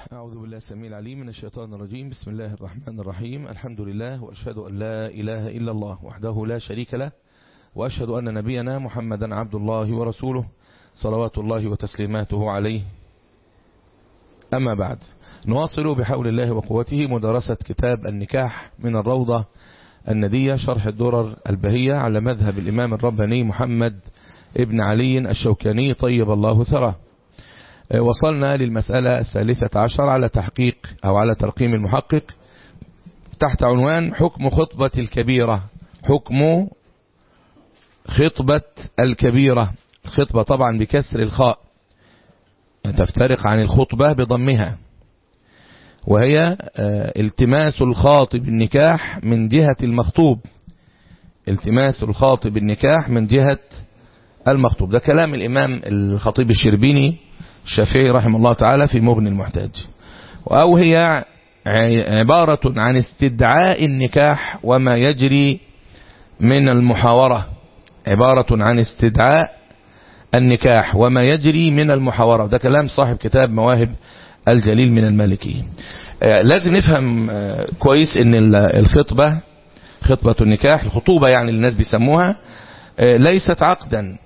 أعوذ بالله السميع العليم من الشيطان الرجيم بسم الله الرحمن الرحيم الحمد لله وأشهد أن لا إله إلا الله وحده لا شريك له وأشهد أن نبينا محمدا عبد الله ورسوله صلوات الله وتسليماته عليه أما بعد نواصل بحول الله وقوته مدرسة كتاب النكاح من الروضة الندية شرح الدرر البهية على مذهب الإمام الرباني محمد ابن علي الشوكاني طيب الله ثراه وصلنا للمسألة الثالثة عشر على تحقيق أو على ترقيم المحقق تحت عنوان حكم خطبة الكبيرة حكم خطبة الكبيرة الخطبة طبعا بكسر الخاء تفترق عن الخطبة بضمها وهي التماس الخاطب النكاح من جهة المخطوب التماس الخاطب النكاح من جهة المخطوب ده كلام الإمام الخطيب الشربيني الشافعي رحمه الله تعالى في مغني المحتاج أو هي عبارة عن استدعاء النكاح وما يجري من المحاورة عبارة عن استدعاء النكاح وما يجري من المحاورة ده كلام صاحب كتاب مواهب الجليل من المالكي لازم نفهم كويس ان الخطبة خطبة النكاح الخطوبة يعني الناس بيسموها ليست عقدا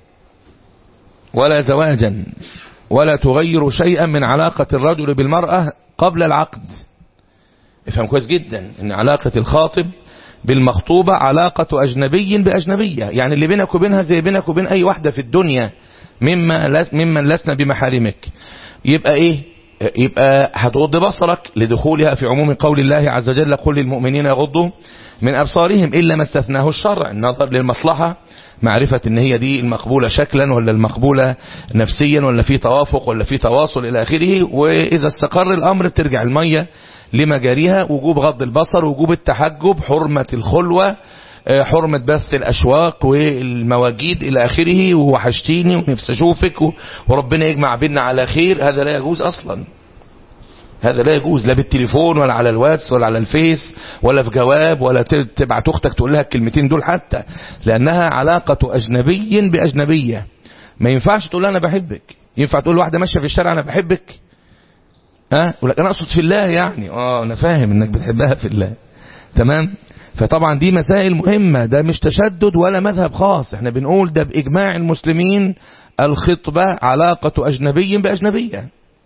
ولا زواجا ولا تغير شيئا من علاقة الرجل بالمرأة قبل العقد افهم كويس جدا ان علاقة الخاطب بالمخطوبة علاقة أجنبي بأجنبية يعني اللي بينك وبينها زي بينك وبين أي واحدة في الدنيا مما ممن لسنا بمحارمك يبقى إيه يبقى هتغض بصرك لدخولها في عموم قول الله عز وجل قل للمؤمنين يغضوا من أبصارهم إلا ما استثناه الشرع النظر للمصلحة معرفة ان هي دي المقبولة شكلا ولا المقبولة نفسيا ولا في توافق ولا في تواصل الى اخره واذا استقر الامر بترجع المية لمجاريها وجوب غض البصر وجوب التحجب حرمة الخلوة حرمة بث الاشواق والمواجيد الى اخره ووحشتيني ونفسي اشوفك وربنا يجمع بيننا على خير هذا لا يجوز اصلا هذا لا يجوز لا بالتليفون ولا على الواتس ولا على الفيس ولا في جواب ولا تبعت اختك تقول لها الكلمتين دول حتى لانها علاقة اجنبي باجنبية ما ينفعش تقول انا بحبك ينفع تقول واحدة ماشية في الشارع انا بحبك ها ولك انا اقصد في الله يعني اه انا فاهم انك بتحبها في الله تمام فطبعا دي مسائل مهمة ده مش تشدد ولا مذهب خاص احنا بنقول ده باجماع المسلمين الخطبة علاقة اجنبي باجنبية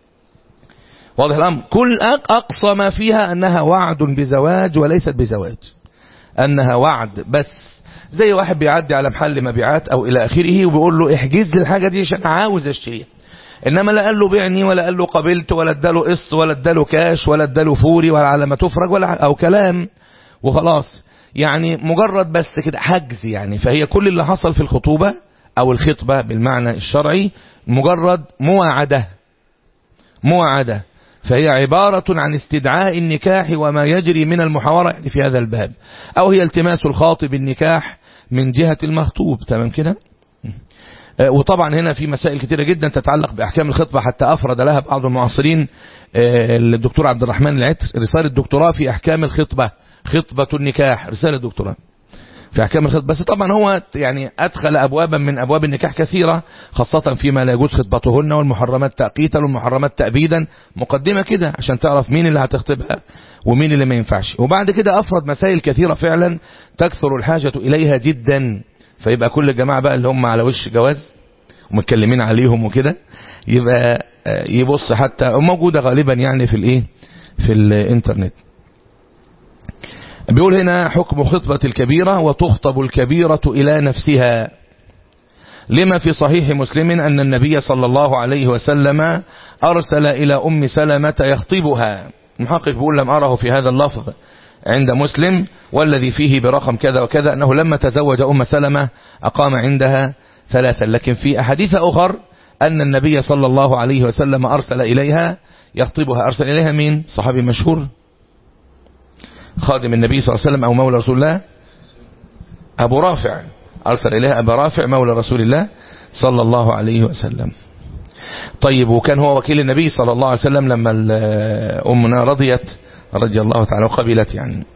واضح الأمر كل أقصى ما فيها أنها وعد بزواج وليست بزواج أنها وعد بس زي واحد بيعدي على محل مبيعات أو إلى آخره وبيقول له احجز لي الحاجة دي عشان عاوز اشتريها إنما لا قال له بيعني ولا قال له قبلت ولا اداله قسط ولا اداله كاش ولا اداله فوري ولا على ما تفرج ولا أو كلام وخلاص يعني مجرد بس كده حجز يعني فهي كل اللي حصل في الخطوبة أو الخطبة بالمعنى الشرعي مجرد مواعدة مواعدة فهي عبارة عن استدعاء النكاح وما يجري من المحاورة يعني في هذا الباب أو هي التماس الخاطب النكاح من جهة المخطوب تمام كده وطبعا هنا في مسائل كثيرة جدا تتعلق بأحكام الخطبة حتى أفرد لها بعض المعاصرين الدكتور عبد الرحمن العتر رسالة دكتوراه في أحكام الخطبة خطبة النكاح رسالة دكتوراه في أحكام الخطبة بس طبعا هو يعني أدخل أبوابا من أبواب النكاح كثيرة خاصة فيما لا يجوز خطبتهن والمحرمات تأقيتا والمحرمات تأبيدا مقدمة كده عشان تعرف مين اللي هتخطبها ومين اللي ما ينفعش وبعد كده أفرد مسائل كثيرة فعلا تكثر الحاجة إليها جدا فيبقى كل الجماعة بقى اللي هم على وش جواز ومتكلمين عليهم وكده يبقى يبص حتى موجودة غالبا يعني في الايه في الانترنت بيقول هنا حكم خطبة الكبيرة وتخطب الكبيرة إلى نفسها لما في صحيح مسلم أن النبي صلى الله عليه وسلم أرسل إلى أم سلمة يخطبها المحقق بيقول لم أره في هذا اللفظ عند مسلم والذي فيه برقم كذا وكذا أنه لما تزوج أم سلمة أقام عندها ثلاثا لكن في أحاديث أخر أن النبي صلى الله عليه وسلم أرسل إليها يخطبها أرسل إليها مين صحابي مشهور خادم النبي صلى الله عليه وسلم أو مولى رسول الله أبو رافع أرسل إليها أبا رافع مولى رسول الله صلى الله عليه وسلم طيب وكان هو وكيل النبي صلى الله عليه وسلم لما أمنا رضيت رضي الله تعالى وقبلت يعني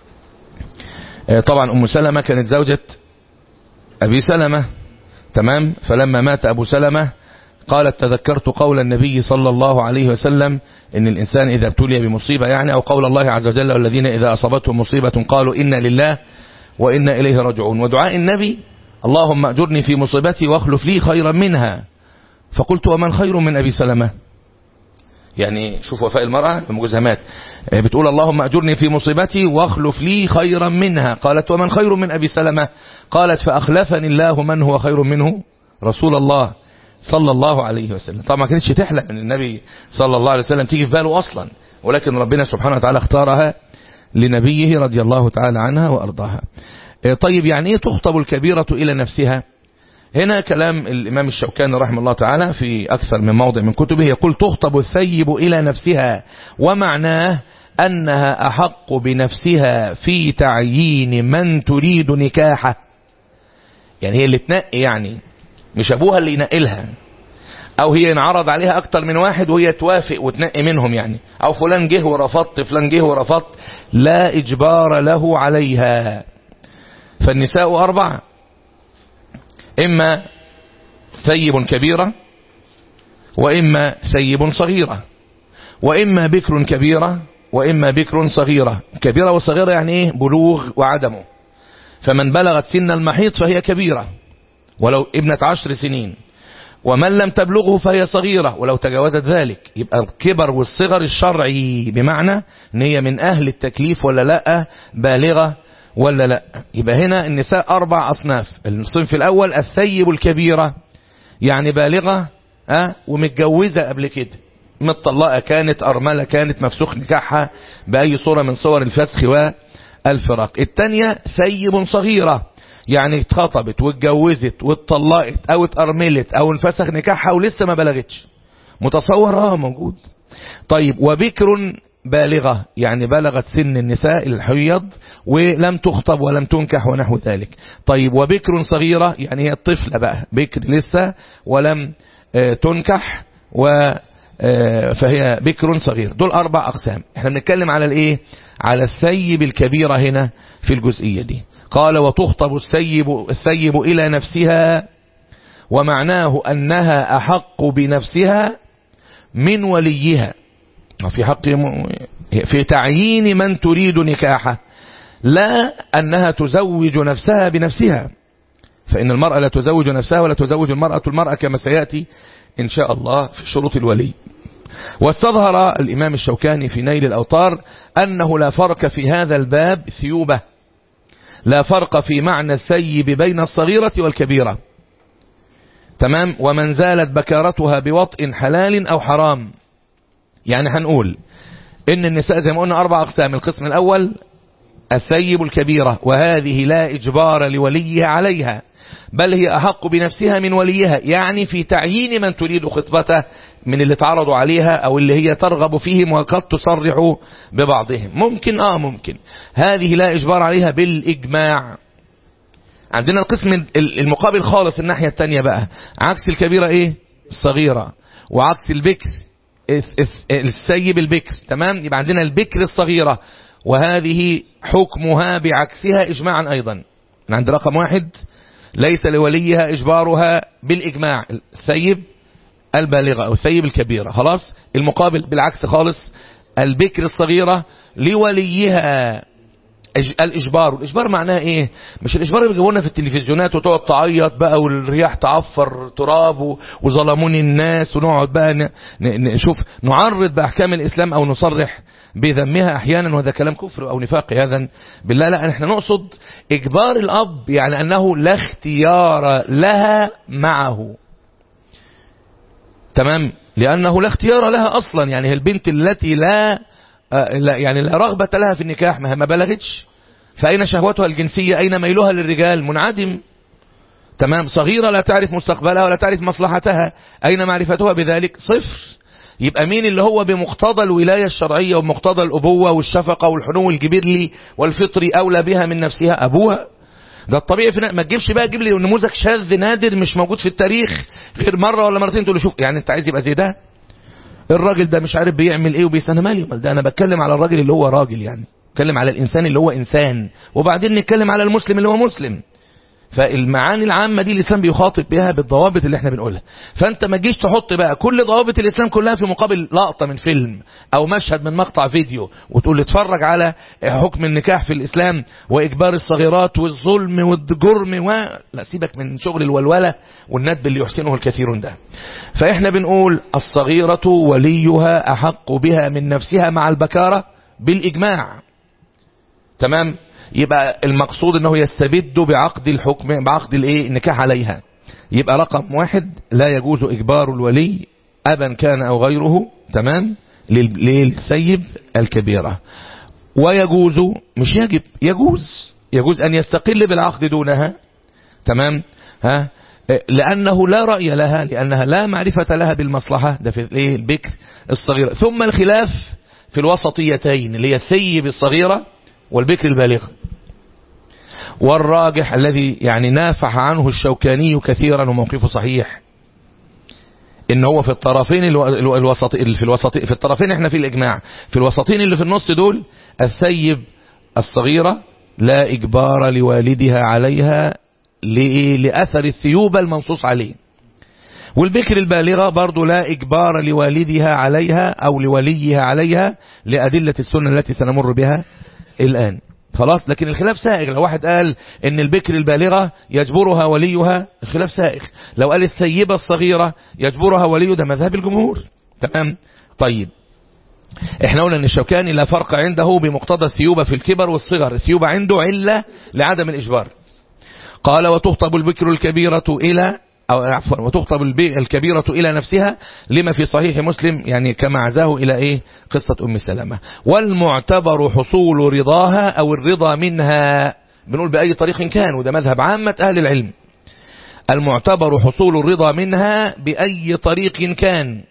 طبعا أم سلمة كانت زوجة أبي سلمة تمام فلما مات أبو سلمة قالت تذكرت قول النبي صلى الله عليه وسلم إن الإنسان إذا ابتلي بمصيبة يعني أو قول الله عز وجل والذين إذا أصابتهم مصيبة قالوا إنا لله وإنا إليه رجعون ودعاء النبي اللهم أجرني في مصيبتي واخلف لي خيرا منها فقلت ومن خير من أبي سلمة يعني شوف وفاء المرأة المجزمات بتقول اللهم أجرني في مصيبتي واخلف لي خيرا منها قالت ومن خير من أبي سلمة قالت فأخلفني الله من هو خير منه رسول الله صلى الله عليه وسلم طبعا ما كانتش تحلم ان النبي صلى الله عليه وسلم تيجي في باله اصلا ولكن ربنا سبحانه وتعالى اختارها لنبيه رضي الله تعالى عنها وارضاها طيب يعني ايه تخطب الكبيرة الى نفسها هنا كلام الامام الشوكاني رحمه الله تعالى في اكثر من موضع من كتبه يقول تخطب الثيب الى نفسها ومعناه انها احق بنفسها في تعيين من تريد نكاحه يعني هي اللي تنقي يعني مش ابوها اللي ينقلها او هي ينعرض عليها اكتر من واحد وهي توافق وتنقي منهم يعني او فلان جه ورفضت فلان جه ورفضت لا اجبار له عليها فالنساء اربعة اما ثيب كبيرة واما ثيب صغيرة واما بكر كبيرة واما بكر صغيرة كبيرة وصغيرة يعني ايه بلوغ وعدمه فمن بلغت سن المحيط فهي كبيرة ولو ابنة عشر سنين ومن لم تبلغه فهي صغيرة ولو تجاوزت ذلك يبقى الكبر والصغر الشرعي بمعنى ان هي من اهل التكليف ولا لا بالغة ولا لا يبقى هنا النساء اربع اصناف الصنف الاول الثيب الكبيرة يعني بالغة أه ومتجوزة قبل كده متطلقة كانت ارملة كانت مفسوخ نكاحها باي صورة من صور الفسخ والفراق الثانية ثيب صغيرة يعني اتخطبت واتجوزت واتطلقت او اتأرملت او انفسخ نكاحها ولسه ما بلغتش متصور اه موجود طيب وبكر بالغة يعني بلغت سن النساء الحيض ولم تخطب ولم تنكح ونحو ذلك طيب وبكر صغيرة يعني هي الطفلة بقى بكر لسه ولم اه تنكح و اه فهي بكر صغير دول اربع اقسام احنا بنتكلم على الايه على الثيب الكبيرة هنا في الجزئية دي قال وتخطب الثيب, الثيب إلى نفسها ومعناه أنها أحق بنفسها من وليها في حق في تعيين من تريد نكاحه لا أنها تزوج نفسها بنفسها فإن المرأة لا تزوج نفسها ولا تزوج المرأة المرأة كما سيأتي إن شاء الله في شروط الولي واستظهر الإمام الشوكاني في نيل الأوطار أنه لا فرق في هذا الباب ثيوبة لا فرق في معنى السيب بين الصغيرة والكبيرة تمام ومن زالت بكارتها بوطء حلال أو حرام يعني هنقول إن النساء زي ما قلنا أربع أقسام القسم الأول الثيب الكبيرة وهذه لا إجبار لوليها عليها بل هي أحق بنفسها من وليها يعني في تعيين من تريد خطبته من اللي تعرضوا عليها أو اللي هي ترغب فيهم وقد تصرح ببعضهم ممكن آه ممكن هذه لا إجبار عليها بالإجماع عندنا القسم المقابل خالص الناحية التانية بقى عكس الكبيرة إيه الصغيرة وعكس البكر السيب البكر تمام يبقى عندنا البكر الصغيرة وهذه حكمها بعكسها إجماعا أيضا عند رقم واحد ليس لوليها إجبارها بالإجماع الثيب البالغة أو الثيب الكبيرة خلاص المقابل بالعكس خالص البكر الصغيرة لوليها الإجبار والإجبار معناه إيه مش الإجبار اللي بيجيبونا في التلفزيونات وتقعد تعيط بقى والرياح تعفر تراب وظلموني الناس ونقعد بقى نشوف نعرض بأحكام الإسلام أو نصرح بذمها أحيانا وهذا كلام كفر أو نفاق هذا بالله لا احنا نقصد إجبار الأب يعني أنه لا اختيار لها معه تمام لأنه لا اختيار لها أصلا يعني هي البنت التي لا لا يعني لا رغبة لها في النكاح ما ما بلغتش فأين شهوتها الجنسية أين ميلها للرجال منعدم تمام صغيرة لا تعرف مستقبلها ولا تعرف مصلحتها أين معرفتها بذلك صفر يبقى مين اللي هو بمقتضى الولاية الشرعية ومقتضى الأبوة والشفقة والحنو الجبلي والفطري أولى بها من نفسها أبوها ده الطبيعي في ما تجيبش بقى تجيب لي نموذج شاذ نادر مش موجود في التاريخ غير مرة ولا مرتين تقول له شوف يعني انت عايز يبقى زي ده الراجل ده مش عارف بيعمل ايه وبيس انا مالي ده انا بتكلم على الراجل اللي هو راجل يعني بتكلم على الانسان اللي هو انسان وبعدين نتكلم على المسلم اللي هو مسلم فالمعاني العامة دي الإسلام بيخاطب بها بالضوابط اللي احنا بنقولها فأنت ما تجيش تحط بقى كل ضوابط الإسلام كلها في مقابل لقطة من فيلم أو مشهد من مقطع فيديو وتقول لي اتفرج على حكم النكاح في الإسلام وإجبار الصغيرات والظلم والجرم و... لا سيبك من شغل الولولة والندب اللي يحسنه الكثيرون ده فإحنا بنقول الصغيرة وليها أحق بها من نفسها مع البكارة بالإجماع تمام يبقى المقصود انه يستبد بعقد الحكم بعقد الايه النكاح عليها يبقى رقم واحد لا يجوز اجبار الولي ابا كان او غيره تمام للثيب الكبيرة ويجوز مش يجب يجوز يجوز ان يستقل بالعقد دونها تمام ها لأنه لا رأي لها لأنها لا معرفة لها بالمصلحة ده في الايه البكر الصغيرة ثم الخلاف في الوسطيتين اللي هي الثيب الصغيرة والبكر البالغة والراجح الذي يعني نافح عنه الشوكاني كثيرا وموقفه صحيح ان هو في الطرفين الوسط في الوسط في الطرفين احنا في الاجماع في الوسطين اللي في النص دول الثيب الصغيرة لا اجبار لوالدها عليها لأثر الثيوب المنصوص عليه والبكر البالغة برضو لا إجبار لوالدها عليها أو لوليها عليها لأدلة السنة التي سنمر بها الآن خلاص لكن الخلاف سائغ لو واحد قال ان البكر البالغة يجبرها وليها الخلاف سائغ لو قال الثيبة الصغيرة يجبرها ولي ده مذهب الجمهور تمام طيب احنا قلنا ان الشوكاني لا فرق عنده بمقتضى الثيوبة في الكبر والصغر الثيوبة عنده علة لعدم الإجبار قال وتخطب البكر الكبيرة إلى أو عفوا وتخطب الكبيرة إلى نفسها لما في صحيح مسلم يعني كما عزاه إلى إيه قصة أم سلمة والمعتبر حصول رضاها أو الرضا منها بنقول بأي طريق كان وده مذهب عامة أهل العلم المعتبر حصول الرضا منها بأي طريق كان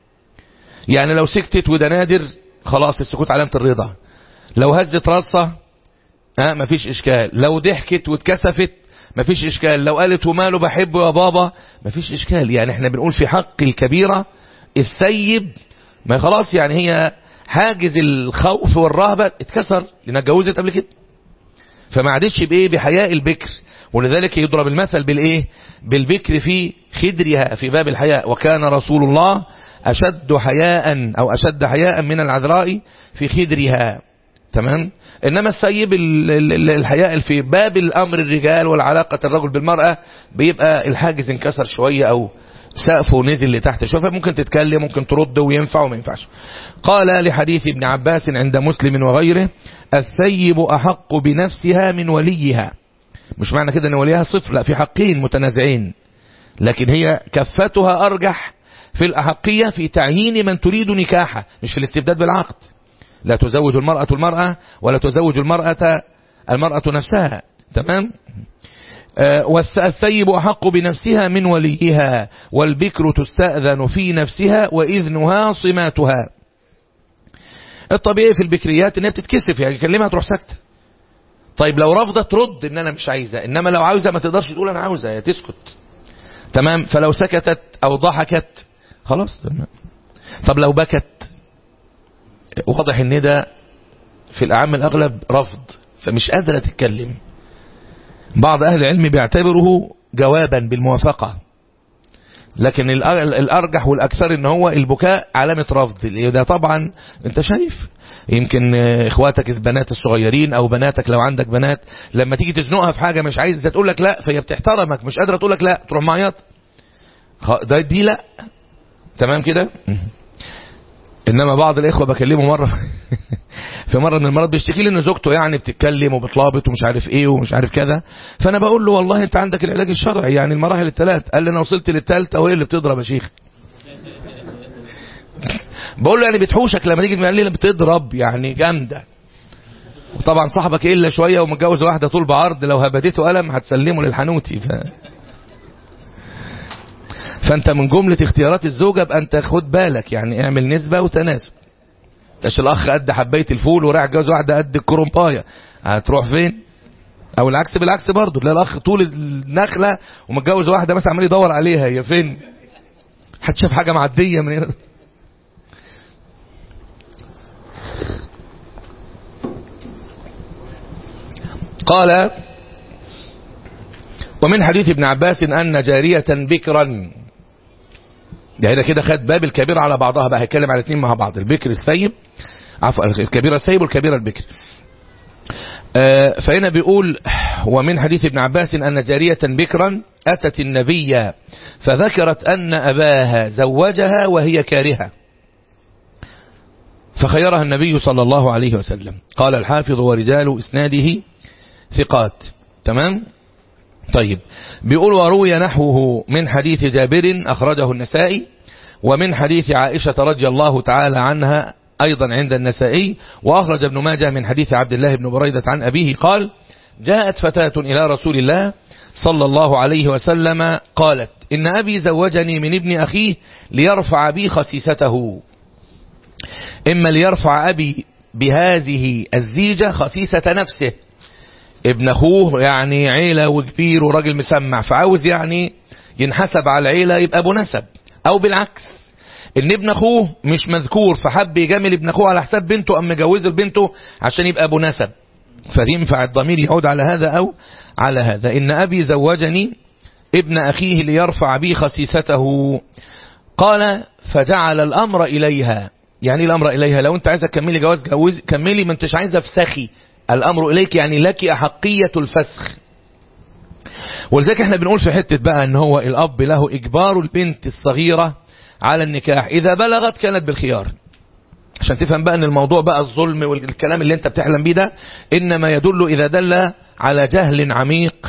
يعني لو سكتت وده نادر خلاص السكوت علامة الرضا لو هزت رصة ها مفيش إشكال لو ضحكت واتكسفت مفيش إشكال لو قالت وماله بحبه يا بابا مفيش إشكال يعني احنا بنقول في حق الكبيرة الثيب ما خلاص يعني هي حاجز الخوف والرهبة اتكسر لأنها اتجوزت قبل كده فما عادتش بإيه بحياء البكر ولذلك يضرب المثل بالإيه بالبكر في خدرها في باب الحياء وكان رسول الله أشد حياء أو أشد حياء من العذراء في خدرها تمام إنما الثيب الحياء في باب الأمر الرجال والعلاقة الرجل بالمرأة بيبقى الحاجز انكسر شوية أو سقفه نزل لتحت شوية ممكن تتكلم ممكن ترد وينفع وما ينفعش قال لحديث ابن عباس عند مسلم وغيره الثيب أحق بنفسها من وليها مش معنى كده ان وليها صفر لا في حقين متنازعين لكن هي كفتها أرجح في الأحقية في تعيين من تريد نكاحه مش في الاستبداد بالعقد لا تزوج المرأة المرأة ولا تزوج المرأة المرأة نفسها تمام والثيب أحق بنفسها من وليها والبكر تستأذن في نفسها وإذنها صماتها الطبيعي في البكريات انها بتتكسف يعني يكلمها تروح ساكته طيب لو رفضت ترد ان انا مش عايزة انما لو عاوزة ما تقدرش تقول انا عاوزة هي تسكت تمام فلو سكتت او ضحكت خلاص تمام طب لو بكت واضح ان ده في الاعم الاغلب رفض فمش قادرة تتكلم بعض اهل العلم بيعتبره جوابا بالموافقة لكن الارجح والاكثر ان هو البكاء علامة رفض ده طبعا انت شايف يمكن اخواتك البنات الصغيرين او بناتك لو عندك بنات لما تيجي تزنقها في حاجة مش عايزة تقول لك لا فهي بتحترمك مش قادرة تقول لك لا تروح معيط ده دي لا تمام كده انما بعض الاخوه بكلمه مره في مره من المرات بيشتكي لي ان زوجته يعني بتتكلم وبتلابط ومش عارف ايه ومش عارف كذا فانا بقول له والله انت عندك العلاج الشرعي يعني المراحل الثلاث قال لي انا وصلت للثالثه وهي اللي بتضرب يا شيخ بقول له يعني بتحوشك لما تيجي تقول لي بتضرب يعني جامده وطبعا صاحبك الا شويه ومتجوز واحده طول بعرض لو هبدته قلم هتسلمه للحنوتي ف... فانت من جملة اختيارات الزوجة بقى انت خد بالك يعني اعمل نسبة وتناسب مش الاخ قد حبايه الفول وراح جوز واحدة قد الكرومباية هتروح فين او العكس بالعكس برضه تلاقي الاخ طول النخلة ومتجوز واحدة مثلا عمال يدور عليها هي فين حد شاف حاجة معدية من هنا قال ومن حديث ابن عباس أن جارية بكرا ده هنا كده خد باب الكبيرة على بعضها بقى هيتكلم على الاثنين مع بعض البكر الثيب عفوا الكبيرة الثيب والكبيرة البكر آه فهنا بيقول ومن حديث ابن عباس أن جارية بكرا أتت النبي فذكرت أن أباها زوجها وهي كارهة فخيرها النبي صلى الله عليه وسلم قال الحافظ ورجال إسناده ثقات تمام طيب بيقول وروي نحوه من حديث جابر أخرجه النسائي ومن حديث عائشة رضي الله تعالى عنها أيضا عند النسائي وأخرج ابن ماجه من حديث عبد الله بن بريدة عن أبيه قال جاءت فتاة إلى رسول الله صلى الله عليه وسلم قالت إن أبي زوجني من ابن أخيه ليرفع بي خسيسته إما ليرفع أبي بهذه الزيجة خسيسة نفسه ابن أخوه يعني عيلة وكبير وراجل مسمع فعاوز يعني ينحسب على العيلة يبقى أبو نسب أو بالعكس ان ابن اخوه مش مذكور فحب يجامل ابن اخوه على حساب بنته ام مجوزه لبنته عشان يبقى ابو نسب فينفع الضمير يعود على هذا او على هذا ان ابي زوجني ابن اخيه ليرفع بي خسيسته قال فجعل الامر اليها يعني الامر اليها لو انت عايزه تكملي جواز جوز كملي ما انتش عايزه فسخي الامر اليك يعني لك احقيه الفسخ ولذلك احنا بنقول في حته بقى ان هو الاب له اجبار البنت الصغيره على النكاح إذا بلغت كانت بالخيار عشان تفهم بقى ان الموضوع بقى الظلم والكلام اللي انت بتحلم بيه ده انما يدل اذا دل على جهل عميق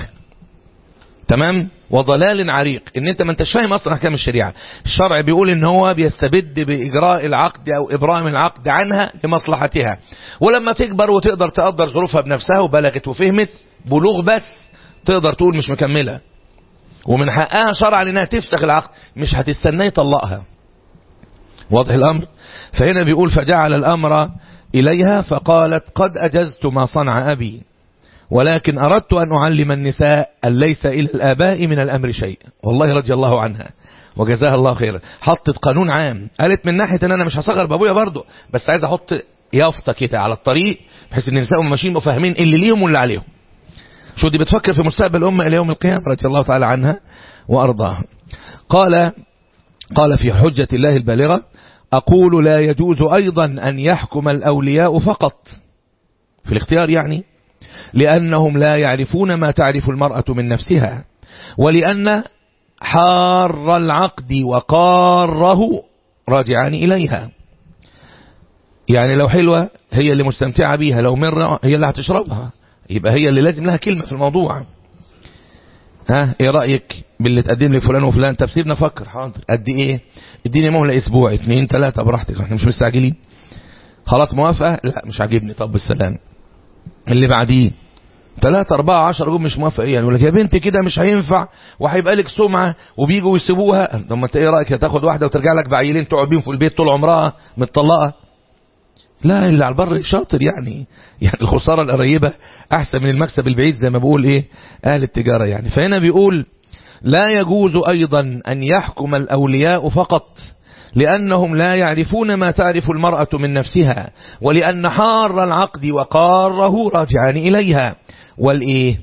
تمام وضلال عريق ان انت ما انتش فاهم اصلا احكام الشريعه الشرع بيقول ان هو بيستبد باجراء العقد او ابرام العقد عنها لمصلحتها ولما تكبر وتقدر تقدر ظروفها بنفسها وبلغت وفهمت بلوغ بس تقدر تقول مش مكمله ومن حقها شرعا انها تفسخ العقد مش هتستناه يطلقها واضح الامر فهنا بيقول فجعل الامر اليها فقالت قد اجزت ما صنع ابي ولكن اردت ان اعلم النساء ان ليس الى الاباء من الامر شيء والله رضي الله عنها وجزاها الله خيرا حطت قانون عام قالت من ناحيه ان انا مش هصغر بابويا برضه بس عايز احط يافطه كده على الطريق بحيث ان النساء ماشيين فاهمين اللي ليهم واللي عليهم شو دي بتفكر في مستقبل أمة إلى يوم القيامة رضي الله تعالى عنها وأرضاها قال قال في حجة الله البالغة أقول لا يجوز أيضا أن يحكم الأولياء فقط في الاختيار يعني لأنهم لا يعرفون ما تعرف المرأة من نفسها ولأن حار العقد وقاره راجعان إليها يعني لو حلوة هي اللي مستمتعة بيها لو مرة هي اللي هتشربها يبقى هي اللي لازم لها كلمة في الموضوع ها ايه رأيك باللي تقدم لي فلان وفلان طب سيبنا افكر حاضر قد ايه اديني مهلة اسبوع اتنين تلاتة براحتك احنا مش مستعجلين خلاص موافقة لا مش عاجبني طب بالسلام اللي بعديه ثلاثة أربعة عشر جم مش موافق ايه يعني يقول لك يا بنتي كده مش هينفع وهيبقى لك سمعة وبيجوا يسيبوها طب ما انت ايه رأيك هتاخد واحدة وترجع لك بعيلين تقعد بيهم في البيت طول عمرها متطلقة لا اللي على البر شاطر يعني يعني الخسارة القريبة أحسن من المكسب البعيد زي ما بقول إيه أهل التجارة يعني فهنا بيقول لا يجوز أيضا أن يحكم الأولياء فقط لأنهم لا يعرفون ما تعرف المرأة من نفسها ولأن حار العقد وقاره راجعان إليها والإيه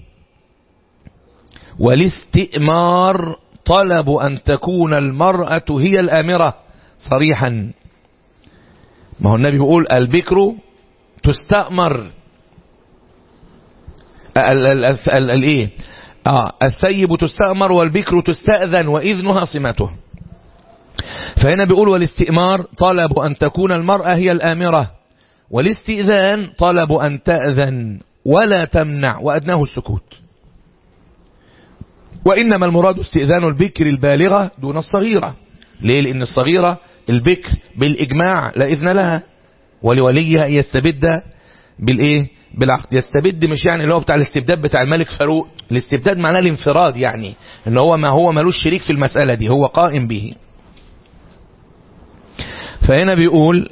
والاستئمار طلب أن تكون المرأة هي الآمرة صريحا ما هو النبي بيقول البكر تستأمر الايه اه الثيب تستأمر والبكر تستأذن وإذنها صمته فهنا بيقول والاستئمار طلب أن تكون المرأة هي الآمرة والاستئذان طلب أن تأذن ولا تمنع وأدناه السكوت وإنما المراد استئذان البكر البالغة دون الصغيرة ليه لأن الصغيرة البكر بالإجماع لا إذن لها ولوليها يستبد بالإيه بالعقد يستبد مش يعني اللي هو بتاع الاستبداد بتاع الملك فاروق الاستبداد معناه الانفراد يعني ان هو ما هو ملوش شريك في المسألة دي هو قائم به فهنا بيقول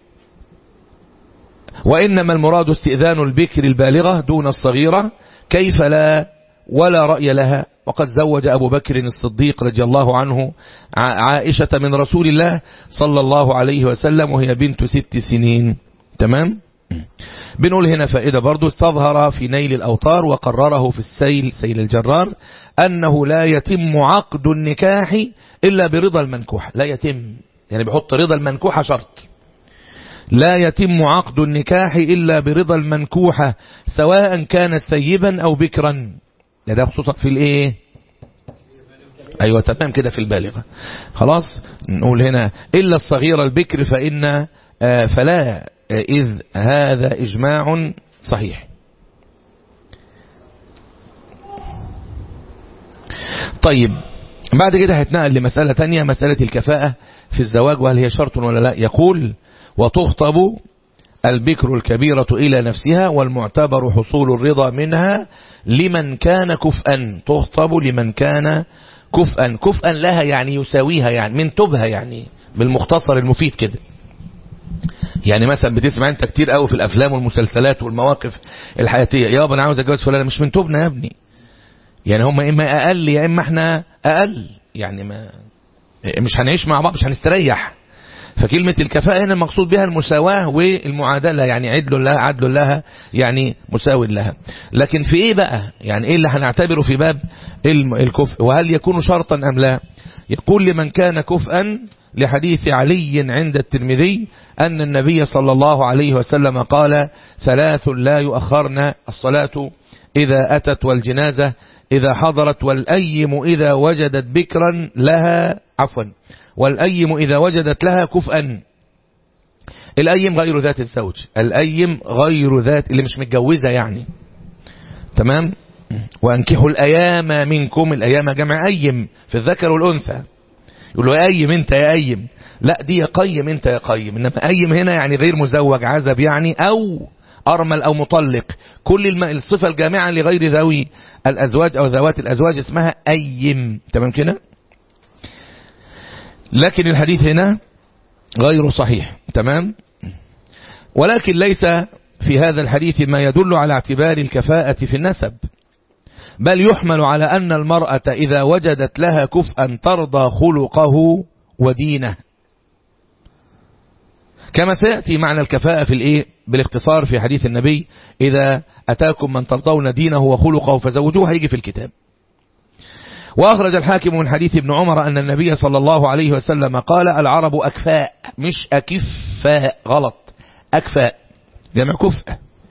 وإنما المراد استئذان البكر البالغة دون الصغيرة كيف لا ولا رأي لها وقد زوج أبو بكر الصديق رضي الله عنه عائشة من رسول الله صلى الله عليه وسلم وهي بنت ست سنين تمام بنقول هنا فائدة برضو استظهر في نيل الأوطار وقرره في السيل سيل الجرار أنه لا يتم عقد النكاح إلا برضا المنكوح لا يتم يعني بيحط رضا المنكوحة شرط لا يتم عقد النكاح إلا برضا المنكوحة سواء كانت ثيبا أو بكرا ده خصوصا في الايه ايوه تمام كده في البالغة خلاص نقول هنا الا الصغير البكر فان آه فلا آه اذ هذا اجماع صحيح طيب بعد كده هتنقل لمسألة تانية مسألة الكفاءة في الزواج وهل هي شرط ولا لا يقول وتخطب البكر الكبيرة إلى نفسها والمعتبر حصول الرضا منها لمن كان كفءا تخطب لمن كان كفءا كفءا لها يعني يساويها يعني من تبها يعني بالمختصر المفيد كده يعني مثلا بتسمع انت كتير قوي في الافلام والمسلسلات والمواقف الحياتيه يابا انا عاوز اتجوز فلانه مش من تبنا يا ابني يعني هم اما اقل يا اما احنا اقل يعني ما مش هنعيش مع بعض مش هنستريح فكلمة الكفاءة هنا المقصود بها المساواة والمعادلة يعني عدل لها عدل لها يعني مساو لها لكن في ايه بقى يعني ايه اللي هنعتبره في باب الكفء وهل يكون شرطا ام لا يقول لمن كان كفءا لحديث علي عند الترمذي أن النبي صلى الله عليه وسلم قال ثلاث لا يؤخرن الصلاة إذا أتت والجنازة إذا حضرت والأيم إذا وجدت بكرا لها عفوا والأيم إذا وجدت لها كفءا الأيم غير ذات الزوج الأيم غير ذات اللي مش متجوزة يعني تمام وأنكحوا الأيام منكم الأيام جمع أيم في الذكر والأنثى يقول له يا أيم أنت يا أيم لا دي يا قيم أنت يا قيم إنما أيم هنا يعني غير مزوج عزب يعني أو أرمل أو مطلق كل الصفة الجامعة لغير ذوي الأزواج أو ذوات الأزواج اسمها أيم تمام كده لكن الحديث هنا غير صحيح تمام ولكن ليس في هذا الحديث ما يدل على اعتبار الكفاءة في النسب بل يحمل على أن المرأة إذا وجدت لها كفءا ترضى خلقه ودينه كما سيأتي معنى الكفاءة في الإيه بالاختصار في حديث النبي إذا أتاكم من ترضون دينه وخلقه فزوجوه هيجي في الكتاب وأخرج الحاكم من حديث ابن عمر أن النبي صلى الله عليه وسلم قال العرب أكفاء مش أكفاء غلط أكفاء جمع كفء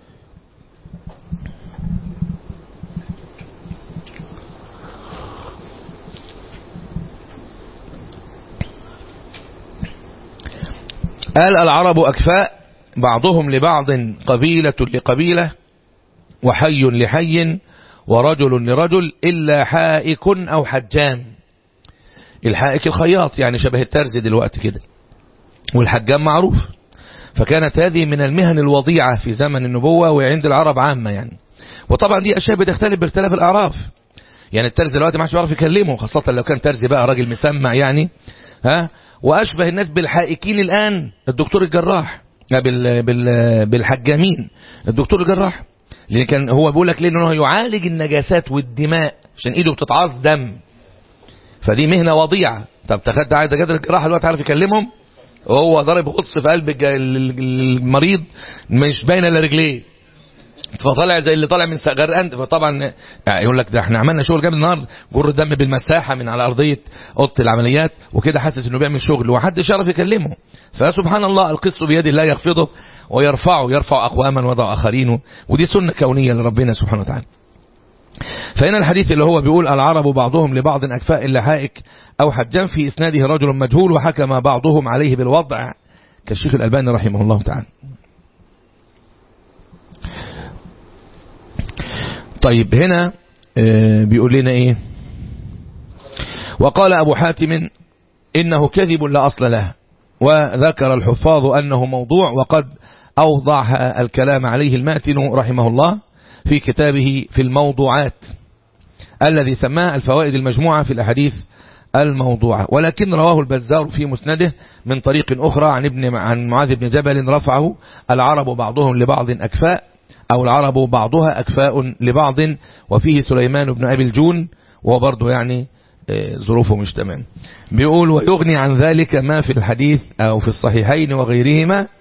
قال العرب أكفاء بعضهم لبعض قبيلة لقبيلة وحي لحي ورجل لرجل إلا حائك أو حجام الحائك الخياط يعني شبه الترز دلوقتي كده والحجام معروف فكانت هذه من المهن الوضيعة في زمن النبوة وعند العرب عامة يعني وطبعا دي أشياء بتختلف باختلاف الأعراف يعني الترز دلوقتي ما حدش بيعرف يكلمه خاصة لو كان ترز بقى راجل مسمع يعني ها وأشبه الناس بالحائكين الآن الدكتور الجراح بال بال بالحجامين الدكتور الجراح لان كان هو بيقول لك ليه انه يعالج النجاسات والدماء عشان ايده بتتعاص دم فدي مهنه وضيعه طب تخيل عايز دكاتره الجراحه دلوقتي عارف يكلمهم وهو ضارب غطس في قلب المريض مش باينه الا رجليه فطالع زي اللي طالع من غرقان فطبعا يقول لك ده احنا عملنا شغل جامد النهارده جر الدم بالمساحه من على ارضيه اوضه العمليات وكده حاسس انه بيعمل شغل ومحدش يعرف يكلمه فسبحان الله القسط بيد الله يخفضه ويرفعه يرفع اقواما وضع اخرين ودي سنه كونيه لربنا سبحانه وتعالى فهنا الحديث اللي هو بيقول العرب بعضهم لبعض أكفاء إلا حائك أو حجام في إسناده رجل مجهول وحكم بعضهم عليه بالوضع كالشيخ الألباني رحمه الله تعالى طيب هنا بيقول لنا ايه وقال ابو حاتم انه كذب لا اصل له وذكر الحفاظ انه موضوع وقد اوضع الكلام عليه الماتن رحمه الله في كتابه في الموضوعات الذي سماه الفوائد المجموعة في الاحاديث الموضوعة ولكن رواه البزار في مسنده من طريق أخرى عن ابن عن معاذ بن جبل رفعه العرب بعضهم لبعض أكفاء أو العرب بعضها أكفاء لبعض وفيه سليمان بن أبي الجون وهو برضه يعني ظروفه مش تمام بيقول ويغني عن ذلك ما في الحديث أو في الصحيحين وغيرهما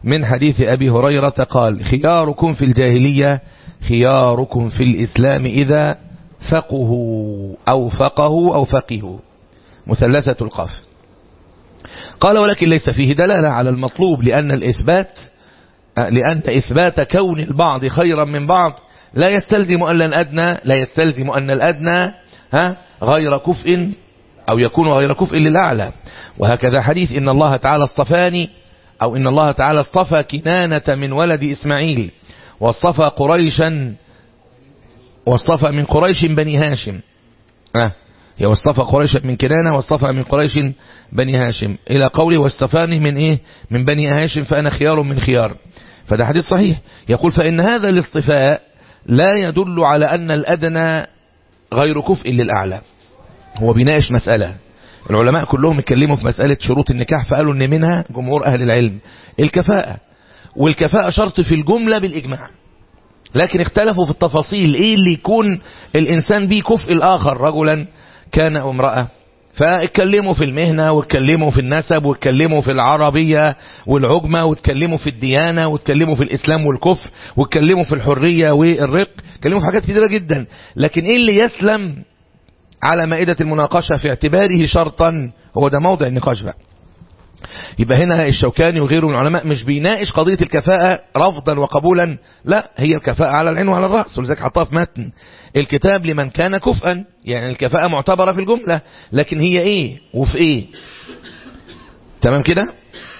من حديث أبي هريرة قال خياركم في الجاهلية خياركم في الإسلام إذا فقهوا أو فقهوا أو فقهوا مثلثة القاف قال ولكن ليس فيه دلالة على المطلوب لأن الإثبات لأن إثبات كون البعض خيرا من بعض لا يستلزم أن الأدنى لا يستلزم أن الأدنى ها غير كفء أو يكون غير كفء للأعلى وهكذا حديث إن الله تعالى اصطفاني أو إن الله تعالى اصطفى كنانة من ولد إسماعيل واصطفى قريشا واصطفى من قريش بني هاشم أه هي واصطفى قريش من كنانة واصطفى من قريش بني هاشم إلى قوله واصطفاني من إيه من بني هاشم فأنا خيار من خيار فده حديث صحيح يقول فإن هذا الاصطفاء لا يدل على أن الأدنى غير كفء للأعلى هو بيناقش مسألة العلماء كلهم اتكلموا في مسألة شروط النكاح فقالوا ان منها جمهور أهل العلم الكفاءة والكفاءة شرط في الجملة بالإجماع لكن اختلفوا في التفاصيل ايه اللي يكون الإنسان بيه كفء الآخر رجلا كان أو امرأة فاتكلموا في المهنة واتكلموا في النسب واتكلموا في العربية والعجمة واتكلموا في الديانة واتكلموا في الإسلام والكفر واتكلموا في الحرية والرق اتكلموا في حاجات كتيرة جدا لكن ايه اللي يسلم على مائدة المناقشة في اعتباره شرطا هو ده موضع النقاش بقى يبقى هنا الشوكاني وغيره من العلماء مش بيناقش قضية الكفاءة رفضا وقبولا لا هي الكفاءة على العين وعلى الرأس ولذلك حطها في متن الكتاب لمن كان كفءا يعني الكفاءة معتبرة في الجملة لكن هي ايه وفي ايه تمام كده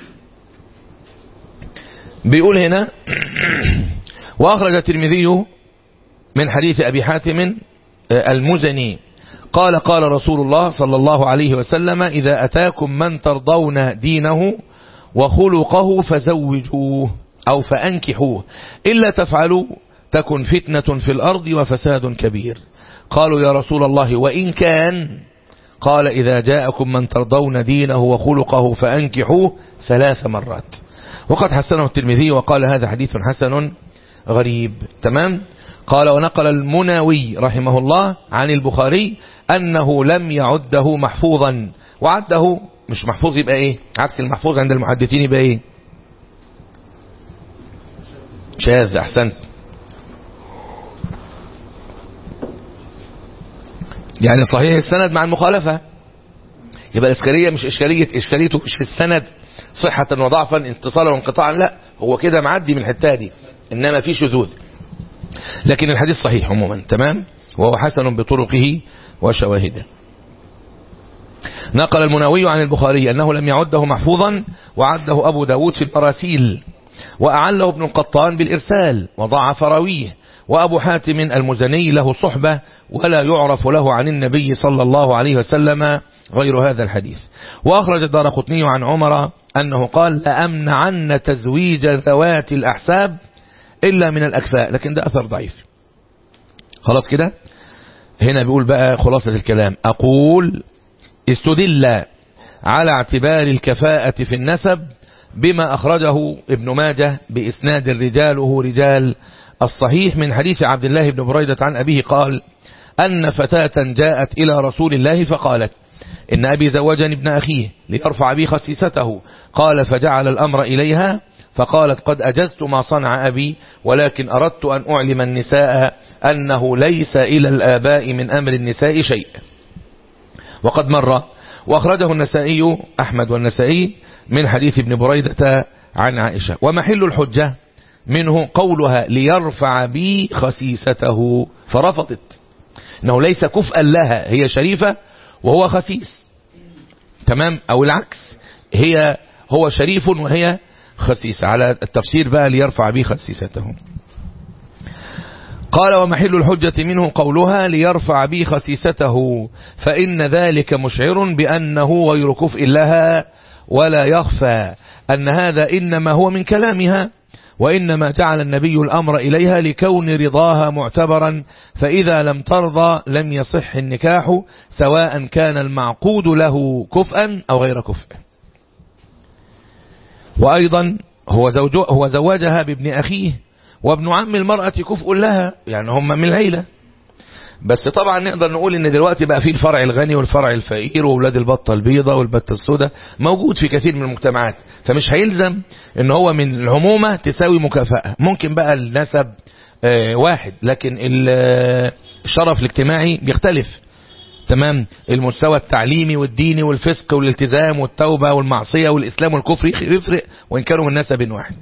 بيقول هنا وأخرج الترمذي من حديث أبي حاتم المزني قال قال رسول الله صلى الله عليه وسلم إذا أتاكم من ترضون دينه وخلقه فزوجوه أو فأنكحوه إلا تفعلوا تكن فتنة في الأرض وفساد كبير قالوا يا رسول الله وإن كان قال إذا جاءكم من ترضون دينه وخلقه فأنكحوه ثلاث مرات وقد حسنه الترمذي وقال هذا حديث حسن غريب تمام قال ونقل المناوي رحمه الله عن البخاري أنه لم يعده محفوظا وعده مش محفوظ يبقى ايه عكس المحفوظ عند المحدثين يبقى ايه شاذ احسنت يعني صحيح السند مع المخالفة يبقى الإشكالية مش إشكالية إشكاليته مش في السند صحة وضعفا اتصالا وانقطاعا لا هو كده معدي من الحتة دي إنما في شذوذ لكن الحديث صحيح عموما تمام وهو حسن بطرقه وشواهده نقل المناوي عن البخاري أنه لم يعده محفوظا وعده أبو داود في المراسيل وأعله ابن القطان بالإرسال وضعف راويه وأبو حاتم المزني له صحبة ولا يعرف له عن النبي صلى الله عليه وسلم غير هذا الحديث وأخرج الدار قطني عن عمر أنه قال لأمنعن تزويج ذوات الأحساب إلا من الأكفاء لكن ده أثر ضعيف خلاص كده هنا بيقول بقى خلاصة الكلام أقول استدل على اعتبار الكفاءة في النسب بما أخرجه ابن ماجه بإسناد رجاله رجال الصحيح من حديث عبد الله بن بريدة عن أبيه قال أن فتاة جاءت إلى رسول الله فقالت إن أبي زوجني ابن أخيه ليرفع بي خسيسته قال فجعل الأمر إليها فقالت قد أجزت ما صنع أبي ولكن أردت أن أعلم النساء أنه ليس إلى الآباء من أمر النساء شيء وقد مر وأخرجه النسائي أحمد والنسائي من حديث ابن بريدة عن عائشة ومحل الحجة منه قولها ليرفع بي خسيسته فرفضت انه ليس كفءا لها هي شريفة وهو خسيس تمام او العكس هي هو شريف وهي خسيس على التفسير بقى ليرفع بي خسيسته قال ومحل الحجة منه قولها ليرفع بي خسيسته فإن ذلك مشعر بأنه غير كفء لها ولا يخفى أن هذا إنما هو من كلامها وإنما جعل النبي الأمر إليها لكون رضاها معتبرا فإذا لم ترضى لم يصح النكاح سواء كان المعقود له كفءا أو غير كفء وأيضا هو, هو زوجها بابن أخيه وابن عم المرأة كفء لها يعني هم من العيلة بس طبعا نقدر نقول ان دلوقتي بقى في الفرع الغني والفرع الفقير واولاد البطه البيضاء والبته السوداء موجود في كثير من المجتمعات فمش هيلزم ان هو من العمومه تساوي مكافاه ممكن بقى النسب آه، واحد لكن ال- الشرف الاجتماعي بيختلف تمام المستوى التعليمي والديني والفسق والالتزام والتوبه والمعصيه والاسلام والكفر يفرق وان كانوا من نسب واحد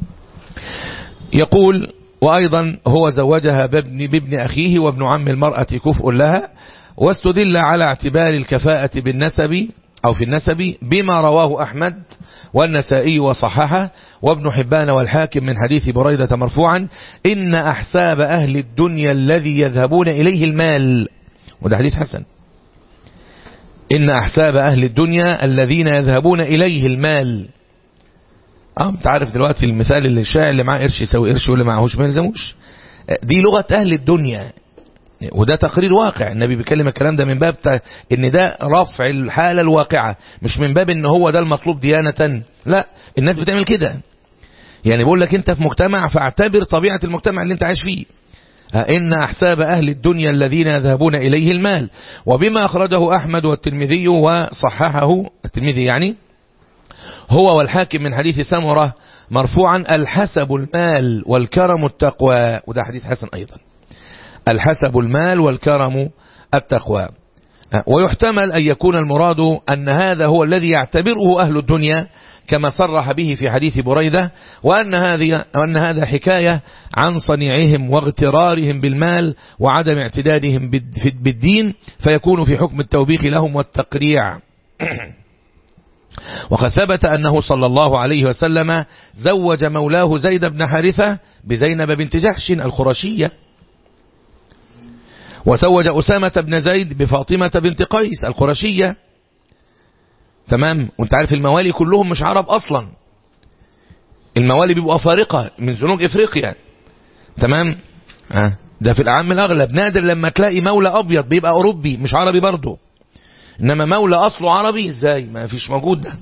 يقول وأيضا هو زوجها بابن, بابن أخيه وابن عم المرأة كفء لها واستدل على اعتبار الكفاءة بالنسب أو في النسب بما رواه أحمد والنسائي وصححه وابن حبان والحاكم من حديث بريدة مرفوعا إن أحساب أهل الدنيا الذي يذهبون إليه المال وده حديث حسن إن أحساب أهل الدنيا الذين يذهبون إليه المال اه انت عارف دلوقتي المثال اللي الشاعر اللي معاه قرش يساوي قرش واللي معهوش ما يلزموش دي لغة أهل الدنيا وده تقرير واقع النبي بيكلم الكلام ده من باب ت... ان ده رفع الحالة الواقعة مش من باب ان هو ده المطلوب ديانة لا الناس بتعمل كده يعني بقول لك انت في مجتمع فاعتبر طبيعة المجتمع اللي انت عايش فيه إن أحساب أهل الدنيا الذين يذهبون إليه المال وبما أخرجه أحمد والترمذي وصححه الترمذي يعني هو والحاكم من حديث سمرة مرفوعا الحسب المال والكرم التقوى وده حديث حسن أيضا الحسب المال والكرم التقوى ويحتمل أن يكون المراد أن هذا هو الذي يعتبره أهل الدنيا كما صرح به في حديث بريدة وأن, هذه وأن هذا حكاية عن صنيعهم واغترارهم بالمال وعدم اعتدادهم بالدين فيكون في حكم التوبيخ لهم والتقريع وقد ثبت أنه صلى الله عليه وسلم زوج مولاه زيد بن حارثة بزينب بنت جحش الخرشية وزوج أسامة بن زيد بفاطمة بنت قيس القرشية تمام وانت عارف الموالي كلهم مش عرب أصلا الموالي بيبقوا أفارقة من زنوج إفريقيا تمام آه. ده في الأعم الأغلب نادر لما تلاقي مولى أبيض بيبقى أوروبي مش عربي برضه إنما مولى أصله عربي إزاي ما فيش موجود ده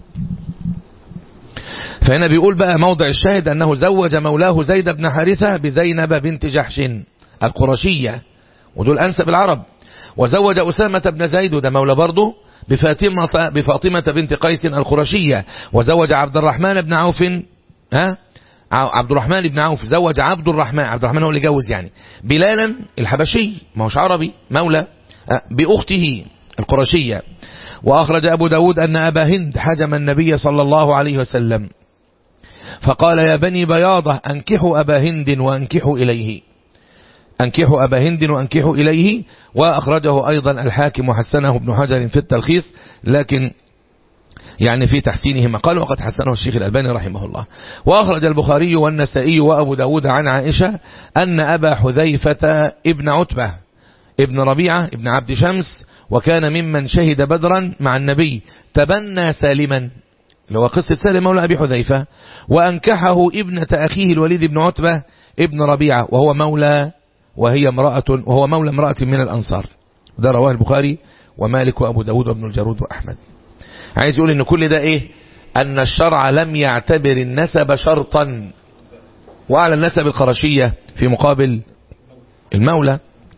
فهنا بيقول بقى موضع الشاهد أنه زوج مولاه زيد بن حارثة بزينب بنت جحش القرشية ودول أنسب العرب وزوج أسامة بن زيد وده مولى برضه بفاطمة, بفاطمة بنت قيس القرشية وزوج عبد الرحمن بن عوف ها عبد الرحمن بن عوف زوج عبد الرحمن عبد الرحمن هو اللي جوز يعني بلالا الحبشي ما هوش عربي مولى بأخته القرشية وأخرج أبو داود أن أبا هند حجم النبي صلى الله عليه وسلم فقال يا بني بياضة أنكحوا أبا هند وأنكحوا إليه أنكحوا أبا هند وأنكحوا إليه وأخرجه أيضا الحاكم وحسنه ابن حجر في التلخيص لكن يعني في تحسينه مقال وقد حسنه الشيخ الألباني رحمه الله وأخرج البخاري والنسائي وأبو داود عن عائشة أن أبا حذيفة ابن عتبة ابن ربيعة ابن عبد شمس وكان ممن شهد بدرا مع النبي تبنى سالما اللي هو قصة سالم مولى أبي حذيفة وأنكحه ابنة أخيه الوليد بن عتبة ابن ربيعة وهو مولى وهي امرأة وهو مولى امرأة من الأنصار ده رواه البخاري ومالك وأبو داود وابن الجارود وأحمد عايز يقول ان كل ده ايه ان الشرع لم يعتبر النسب شرطا وعلى النسب القرشية في مقابل المولى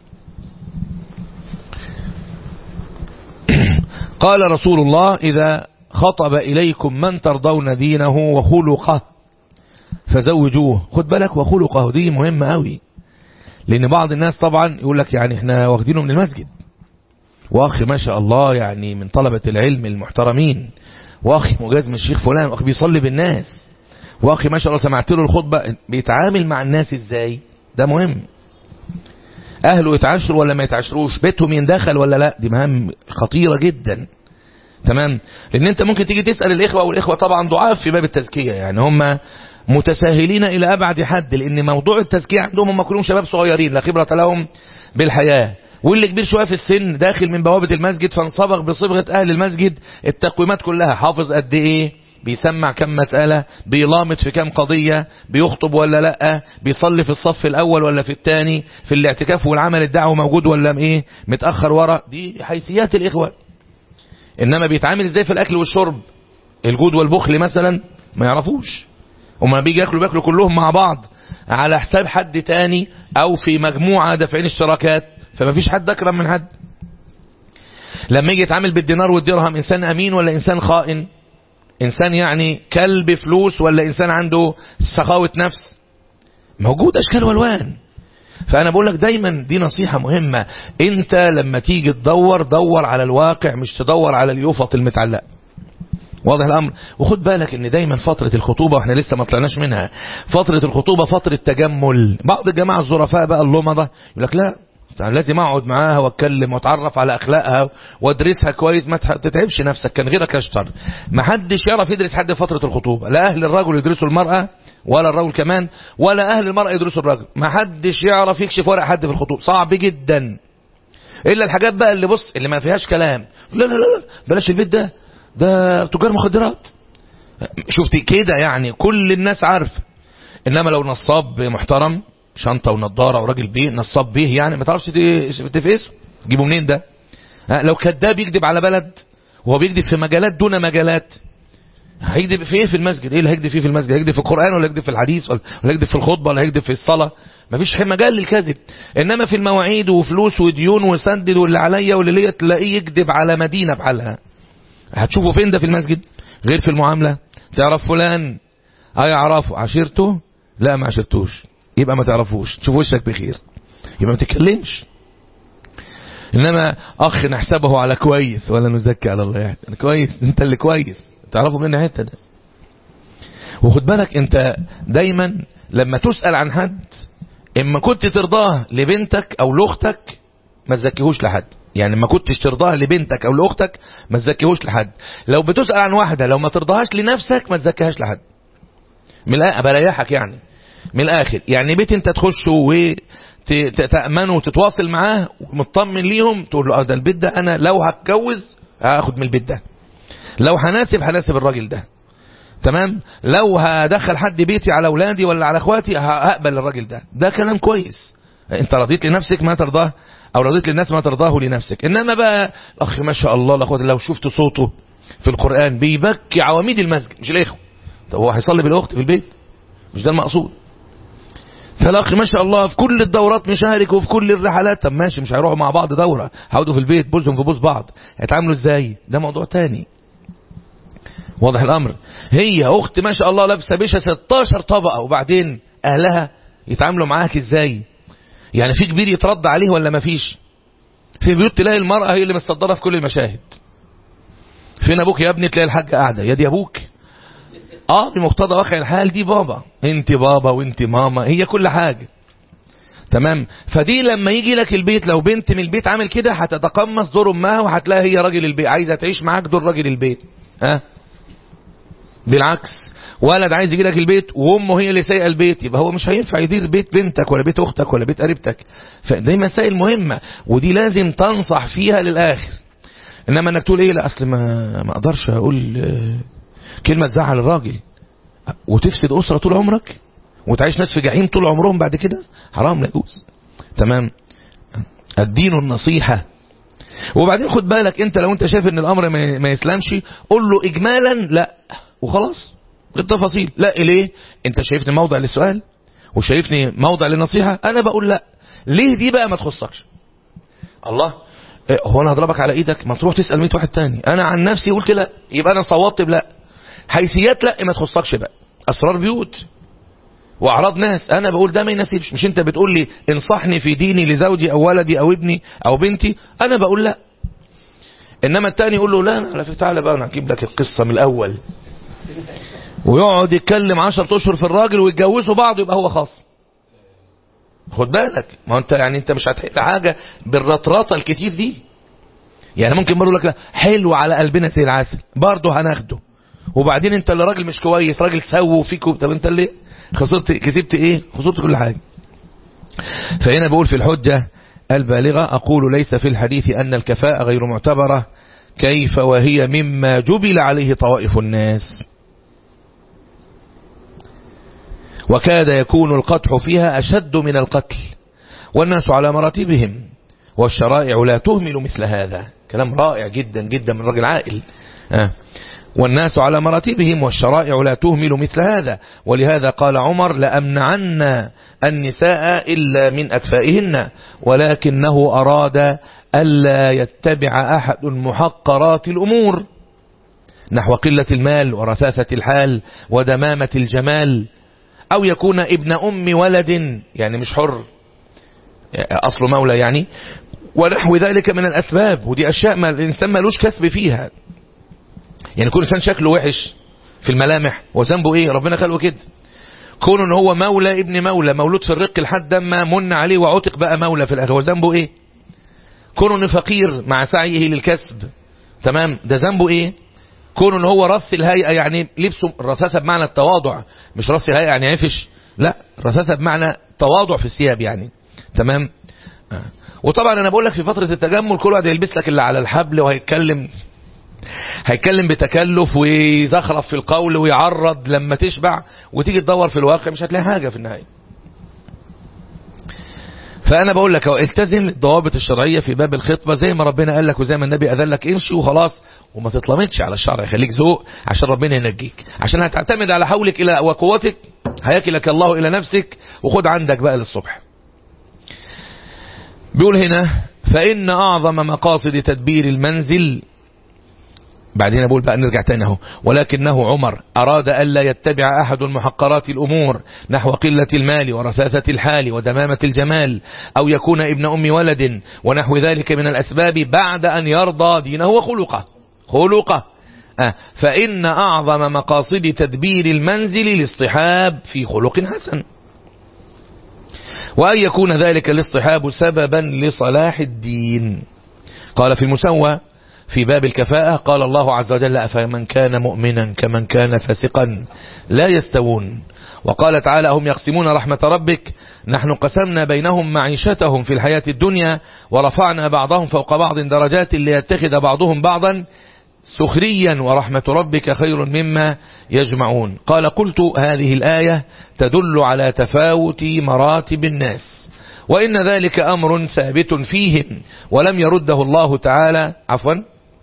قال رسول الله إذا خطب إليكم من ترضون دينه وخلقه فزوجوه خد بالك وخلقه دي مهمة قوي لأن بعض الناس طبعا يقول لك يعني احنا واخدينه من المسجد واخي ما شاء الله يعني من طلبة العلم المحترمين واخي مجاز من الشيخ فلان واخي بيصلي بالناس واخي ما شاء الله سمعت له الخطبة بيتعامل مع الناس ازاي ده مهم اهله يتعاشروا ولا ما يتعاشروش بيتهم يندخل ولا لا دي مهام خطيرة جدا تمام لان انت ممكن تيجي تسأل الاخوة والاخوة طبعا ضعاف في باب التزكية يعني هم متساهلين الى ابعد حد لان موضوع التزكية عندهم هم كلهم شباب صغيرين لا خبرة لهم بالحياة واللي كبير شوية في السن داخل من بوابة المسجد فانصبغ بصبغة اهل المسجد التقويمات كلها حافظ قد ايه بيسمع كم مسألة بيلامط في كم قضية بيخطب ولا لا بيصلي في الصف الأول ولا في الثاني في الاعتكاف والعمل الدعوة موجود ولا ايه متأخر ورا دي حيثيات الإخوة إنما بيتعامل ازاي في الأكل والشرب الجود والبخل مثلا ما يعرفوش وما بيجي ياكلوا بياكلوا كلهم مع بعض على حساب حد تاني أو في مجموعة دافعين اشتراكات فما فيش حد اكرم من حد لما يجي يتعامل بالدينار والدرهم انسان امين ولا انسان خائن انسان يعني كلب فلوس ولا انسان عنده سخاوة نفس موجود اشكال والوان فانا بقول لك دايما دي نصيحة مهمة انت لما تيجي تدور دور على الواقع مش تدور على اليوفط المتعلق واضح الامر وخد بالك ان دايما فترة الخطوبة واحنا لسه ما طلعناش منها فترة الخطوبة فترة تجمل بعض الجماعة الظرفاء بقى اللمضة يقول لك لا لازم اقعد معاها واتكلم واتعرف على اخلاقها وادرسها كويس ما تتعبش نفسك كان غيرك اشطر ما حدش يعرف يدرس حد في فتره الخطوبه لا اهل الرجل يدرسوا المراه ولا الرجل كمان ولا اهل المراه يدرسوا الرجل ما حدش يعرف يكشف ورق حد في الخطوبه صعب جدا الا الحاجات بقى اللي بص اللي ما فيهاش كلام لا لا لا بلاش البيت ده ده تجار مخدرات شفتي كده يعني كل الناس عارفه انما لو نصاب محترم شنطة ونضارة وراجل بيه نصاب بيه يعني ما تعرفش تفقسه تجيبه منين ده لو كذاب يكذب على بلد وهو بيكذب في مجالات دون مجالات هيكذب في ايه في المسجد ايه اللي هيكذب فيه في المسجد هيكذب في القرآن ولا هيكذب في الحديث ولا هيكذب في الخطبة ولا هيكذب في الصلاة مفيش مجال للكذب انما في المواعيد وفلوس وديون وسدد واللي عليا واللي ليا تلاقيه يكذب على مدينة بحالها هتشوفه فين ده في المسجد غير في المعاملة تعرف فلان اه يعرفه عشيرته لا ما عشرتوش يبقى ما تعرفوش تشوف وشك بخير يبقى ما تتكلمش انما اخ نحسبه على كويس ولا نزكي على الله يعني كويس انت اللي كويس تعرفه من حته ده وخد بالك انت دايما لما تسأل عن حد اما كنت ترضاه لبنتك او لاختك ما تزكيهوش لحد يعني ما كنتش ترضاها لبنتك او لاختك ما تزكيهوش لحد لو بتسأل عن واحدة لو ما ترضاهاش لنفسك ما تزكيهاش لحد من الآن بريحك يعني من الاخر يعني بيت انت تخشه وتأمنه وتتواصل معاه ومطمن ليهم تقول له اه ده البيت ده انا لو هتجوز هاخد من البيت ده لو هناسب هناسب الراجل ده تمام لو هدخل حد بيتي على اولادي ولا على اخواتي هقبل الراجل ده ده كلام كويس انت رضيت لنفسك ما ترضاه او رضيت للناس ما ترضاه لنفسك انما بقى اخي ما شاء الله لاخوات لو شفت صوته في القرآن بيبكي عواميد المسجد مش الاخوه طب هو هيصلي بالاخت في البيت مش ده المقصود فالاخ ما شاء الله في كل الدورات مشارك وفي كل الرحلات طب ماشي مش هيروحوا مع بعض دورة هيقعدوا في البيت بوزهم في بوز بعض هيتعاملوا ازاي ده موضوع تاني واضح الامر هي اخت ما شاء الله لابسه بيشه 16 طبقه وبعدين اهلها يتعاملوا معاك ازاي يعني في كبير يترد عليه ولا ما فيش في بيوت تلاقي المرأة هي اللي مصدرة في كل المشاهد فين ابوك يا ابني تلاقي الحاجة قاعدة يا دي ابوك اه بمقتضى واقع الحال دي بابا انت بابا وانت ماما هي كل حاجة تمام فدي لما يجي لك البيت لو بنت من البيت عامل كده هتتقمص دور امها وهتلاقي هي راجل البيت عايزه تعيش معاك دور راجل البيت ها بالعكس ولد عايز يجي لك البيت وامه هي اللي سايقه البيت يبقى هو مش هينفع يدير بيت بنتك ولا بيت اختك ولا بيت قريبتك فدي مسائل مهمه ودي لازم تنصح فيها للاخر انما انك تقول ايه لا اصل ما ما اقدرش اقول كلمه تزعل الراجل وتفسد اسره طول عمرك وتعيش ناس في جحيم طول عمرهم بعد كده حرام لا يجوز تمام الدين النصيحه وبعدين خد بالك انت لو انت شايف ان الامر ما يسلمش قول له اجمالا لا وخلاص بالتفاصيل لا ليه انت شايفني موضع للسؤال وشايفني موضع للنصيحة انا بقول لا ليه دي بقى ما تخصكش الله إيه هو انا هضربك على ايدك ما تروح تسأل 100 واحد تاني انا عن نفسي قلت لا يبقى انا صوتت بلا حيثيات لا ما تخصكش بقى اسرار بيوت واعراض ناس انا بقول ده ما يناسبش مش انت بتقول لي انصحني في ديني لزوجي او ولدي او ابني او بنتي انا بقول لا انما التاني يقول له لا لا على فكره تعالى بقى انا هجيب لك القصه من الاول ويقعد يتكلم 10 اشهر في الراجل ويتجوزوا بعض يبقى هو خاص خد بالك ما انت يعني انت مش هتحل حاجه بالرطرطه الكتير دي يعني ممكن برضه لك لا حلو على قلبنا زي العسل برضه هناخده وبعدين انت اللي راجل مش كويس راجل سووا فيك طب انت اللي خسرت كسبت ايه خسرت كل حاجه فهنا بقول في الحجه البالغه اقول ليس في الحديث ان الكفاءه غير معتبره كيف وهي مما جبل عليه طوائف الناس وكاد يكون القدح فيها أشد من القتل والناس على مراتبهم والشرائع لا تهمل مثل هذا كلام رائع جدا جدا من رجل عاقل آه. والناس على مراتبهم والشرائع لا تهمل مثل هذا ولهذا قال عمر لأمنعن النساء إلا من أكفائهن ولكنه أراد ألا يتبع أحد محقرات الأمور نحو قلة المال ورثاثة الحال ودمامة الجمال أو يكون ابن أم ولد يعني مش حر أصل مولى يعني ونحو ذلك من الأسباب ودي أشياء ما الإنسان مالوش كسب فيها يعني يكون إنسان شكله وحش في الملامح وذنبه إيه ربنا خلقه كده كون ان هو مولى ابن مولى مولود في الرق لحد ما من عليه وعتق بقى مولى في الاخر وذنبه ايه كون انه فقير مع سعيه للكسب تمام ده ذنبه ايه كون ان هو رث الهيئه يعني لبسه رثاثه بمعنى التواضع مش رث الهيئه يعني عفش لا رثاثه بمعنى تواضع في الثياب يعني تمام آه. وطبعا انا بقول لك في فتره التجمل كل واحد يلبس لك اللي على الحبل وهيتكلم هيتكلم بتكلف ويزخرف في القول ويعرض لما تشبع وتيجي تدور في الواقع مش هتلاقي حاجة في النهاية فأنا بقول لك التزم الضوابط الشرعية في باب الخطبة زي ما ربنا قال لك وزي ما النبي أذن لك امشي وخلاص وما تتلمتش على الشرع خليك ذوق عشان ربنا ينجيك عشان هتعتمد على حولك إلى وقوتك هيكلك الله إلى نفسك وخد عندك بقى للصبح بيقول هنا فإن أعظم مقاصد تدبير المنزل بعدين بقول بقى نرجع تاني اهو ولكنه عمر أراد ألا يتبع أحد محقرات الأمور نحو قلة المال ورثاثة الحال ودمامة الجمال أو يكون ابن أم ولد ونحو ذلك من الأسباب بعد أن يرضى دينه وخلقه خلقه آه فإن أعظم مقاصد تدبير المنزل الاصطحاب في خلق حسن وأن يكون ذلك الاصطحاب سببا لصلاح الدين قال في المسوى في باب الكفاءة قال الله عز وجل أفمن كان مؤمنا كمن كان فاسقا لا يستوون وقال تعالى هم يقسمون رحمة ربك نحن قسمنا بينهم معيشتهم في الحياة الدنيا ورفعنا بعضهم فوق بعض درجات ليتخذ بعضهم بعضا سخريا ورحمة ربك خير مما يجمعون قال قلت هذه الآية تدل على تفاوت مراتب الناس وإن ذلك أمر ثابت فيهم ولم يرده الله تعالى عفوا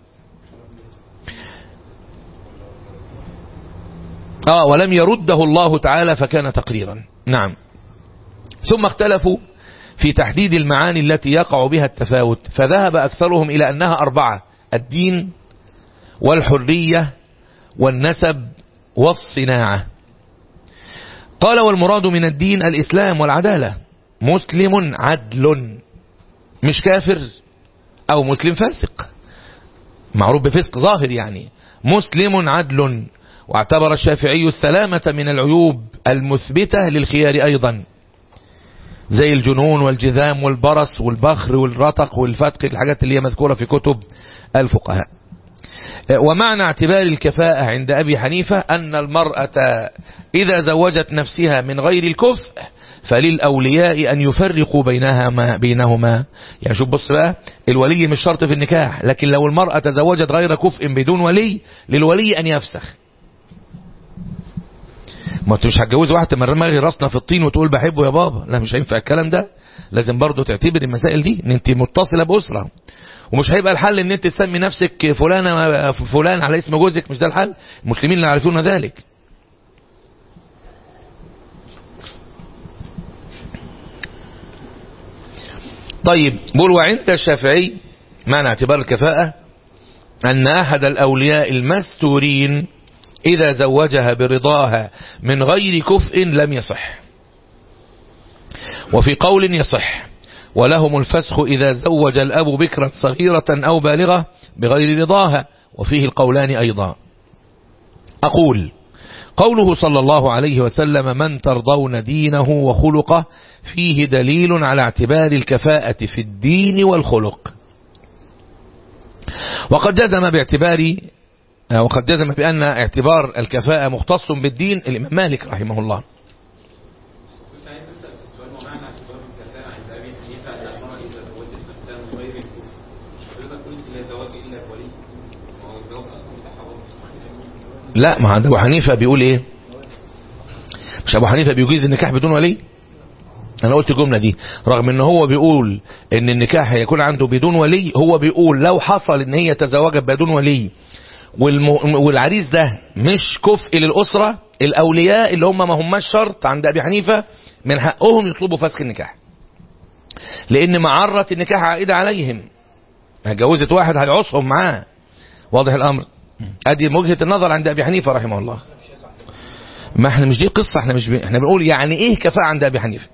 آه ولم يرده الله تعالى فكان تقريرا نعم ثم اختلفوا في تحديد المعاني التي يقع بها التفاوت فذهب أكثرهم إلى أنها أربعة الدين والحرية والنسب والصناعة قال والمراد من الدين الإسلام والعدالة مسلم عدل مش كافر أو مسلم فاسق معروف بفسق ظاهر يعني مسلم عدل واعتبر الشافعي السلامة من العيوب المثبتة للخيار أيضا زي الجنون والجذام والبرص والبخر والرتق والفتق الحاجات اللي هي مذكورة في كتب الفقهاء ومعنى اعتبار الكفاءة عند أبي حنيفة أن المرأة إذا زوجت نفسها من غير الكفء فللأولياء أن يفرقوا بينها ما بينهما يعني شوف بص بقى الولي مش شرط في النكاح لكن لو المرأة تزوجت غير كفء بدون ولي للولي أن يفسخ ما انت مش هتجوز واحد تمرمغي راسنا في الطين وتقول بحبه يا بابا لا مش هينفع الكلام ده لازم برضو تعتبر المسائل دي ان انت متصلة بأسرة ومش هيبقى الحل ان انت تسمي نفسك فلانة فلان على اسم جوزك مش ده الحل المسلمين لا يعرفون ذلك طيب بقول وعند الشافعي معنى اعتبار الكفاءة أن أحد الأولياء المستورين إذا زوجها برضاها من غير كفء لم يصح وفي قول يصح ولهم الفسخ إذا زوج الأب بكرا صغيرة أو بالغة بغير رضاها وفيه القولان أيضا أقول قوله صلى الله عليه وسلم من ترضون دينه وخلقه فيه دليل على اعتبار الكفاءة في الدين والخلق وقد جزم باعتبار وقد جزم بأن اعتبار الكفاءة مختص بالدين الإمام مالك رحمه الله لا ما عند ابو حنيفه بيقول ايه مش ابو حنيفه بيجيز النكاح بدون ولي انا قلت الجمله دي رغم ان هو بيقول ان النكاح هيكون عنده بدون ولي هو بيقول لو حصل ان هي تزوجت بدون ولي والم... والعريس ده مش كفء للأسرة الأولياء اللي هم ما هماش شرط عند أبي حنيفة من حقهم يطلبوا فسخ النكاح لأن معرة النكاح عائدة عليهم جوزت واحد هيعصهم معاه واضح الأمر أدي وجهة النظر عند أبي حنيفة رحمه الله ما احنا مش دي قصة احنا مش ب... احنا بنقول يعني ايه كفاءة عند أبي حنيفة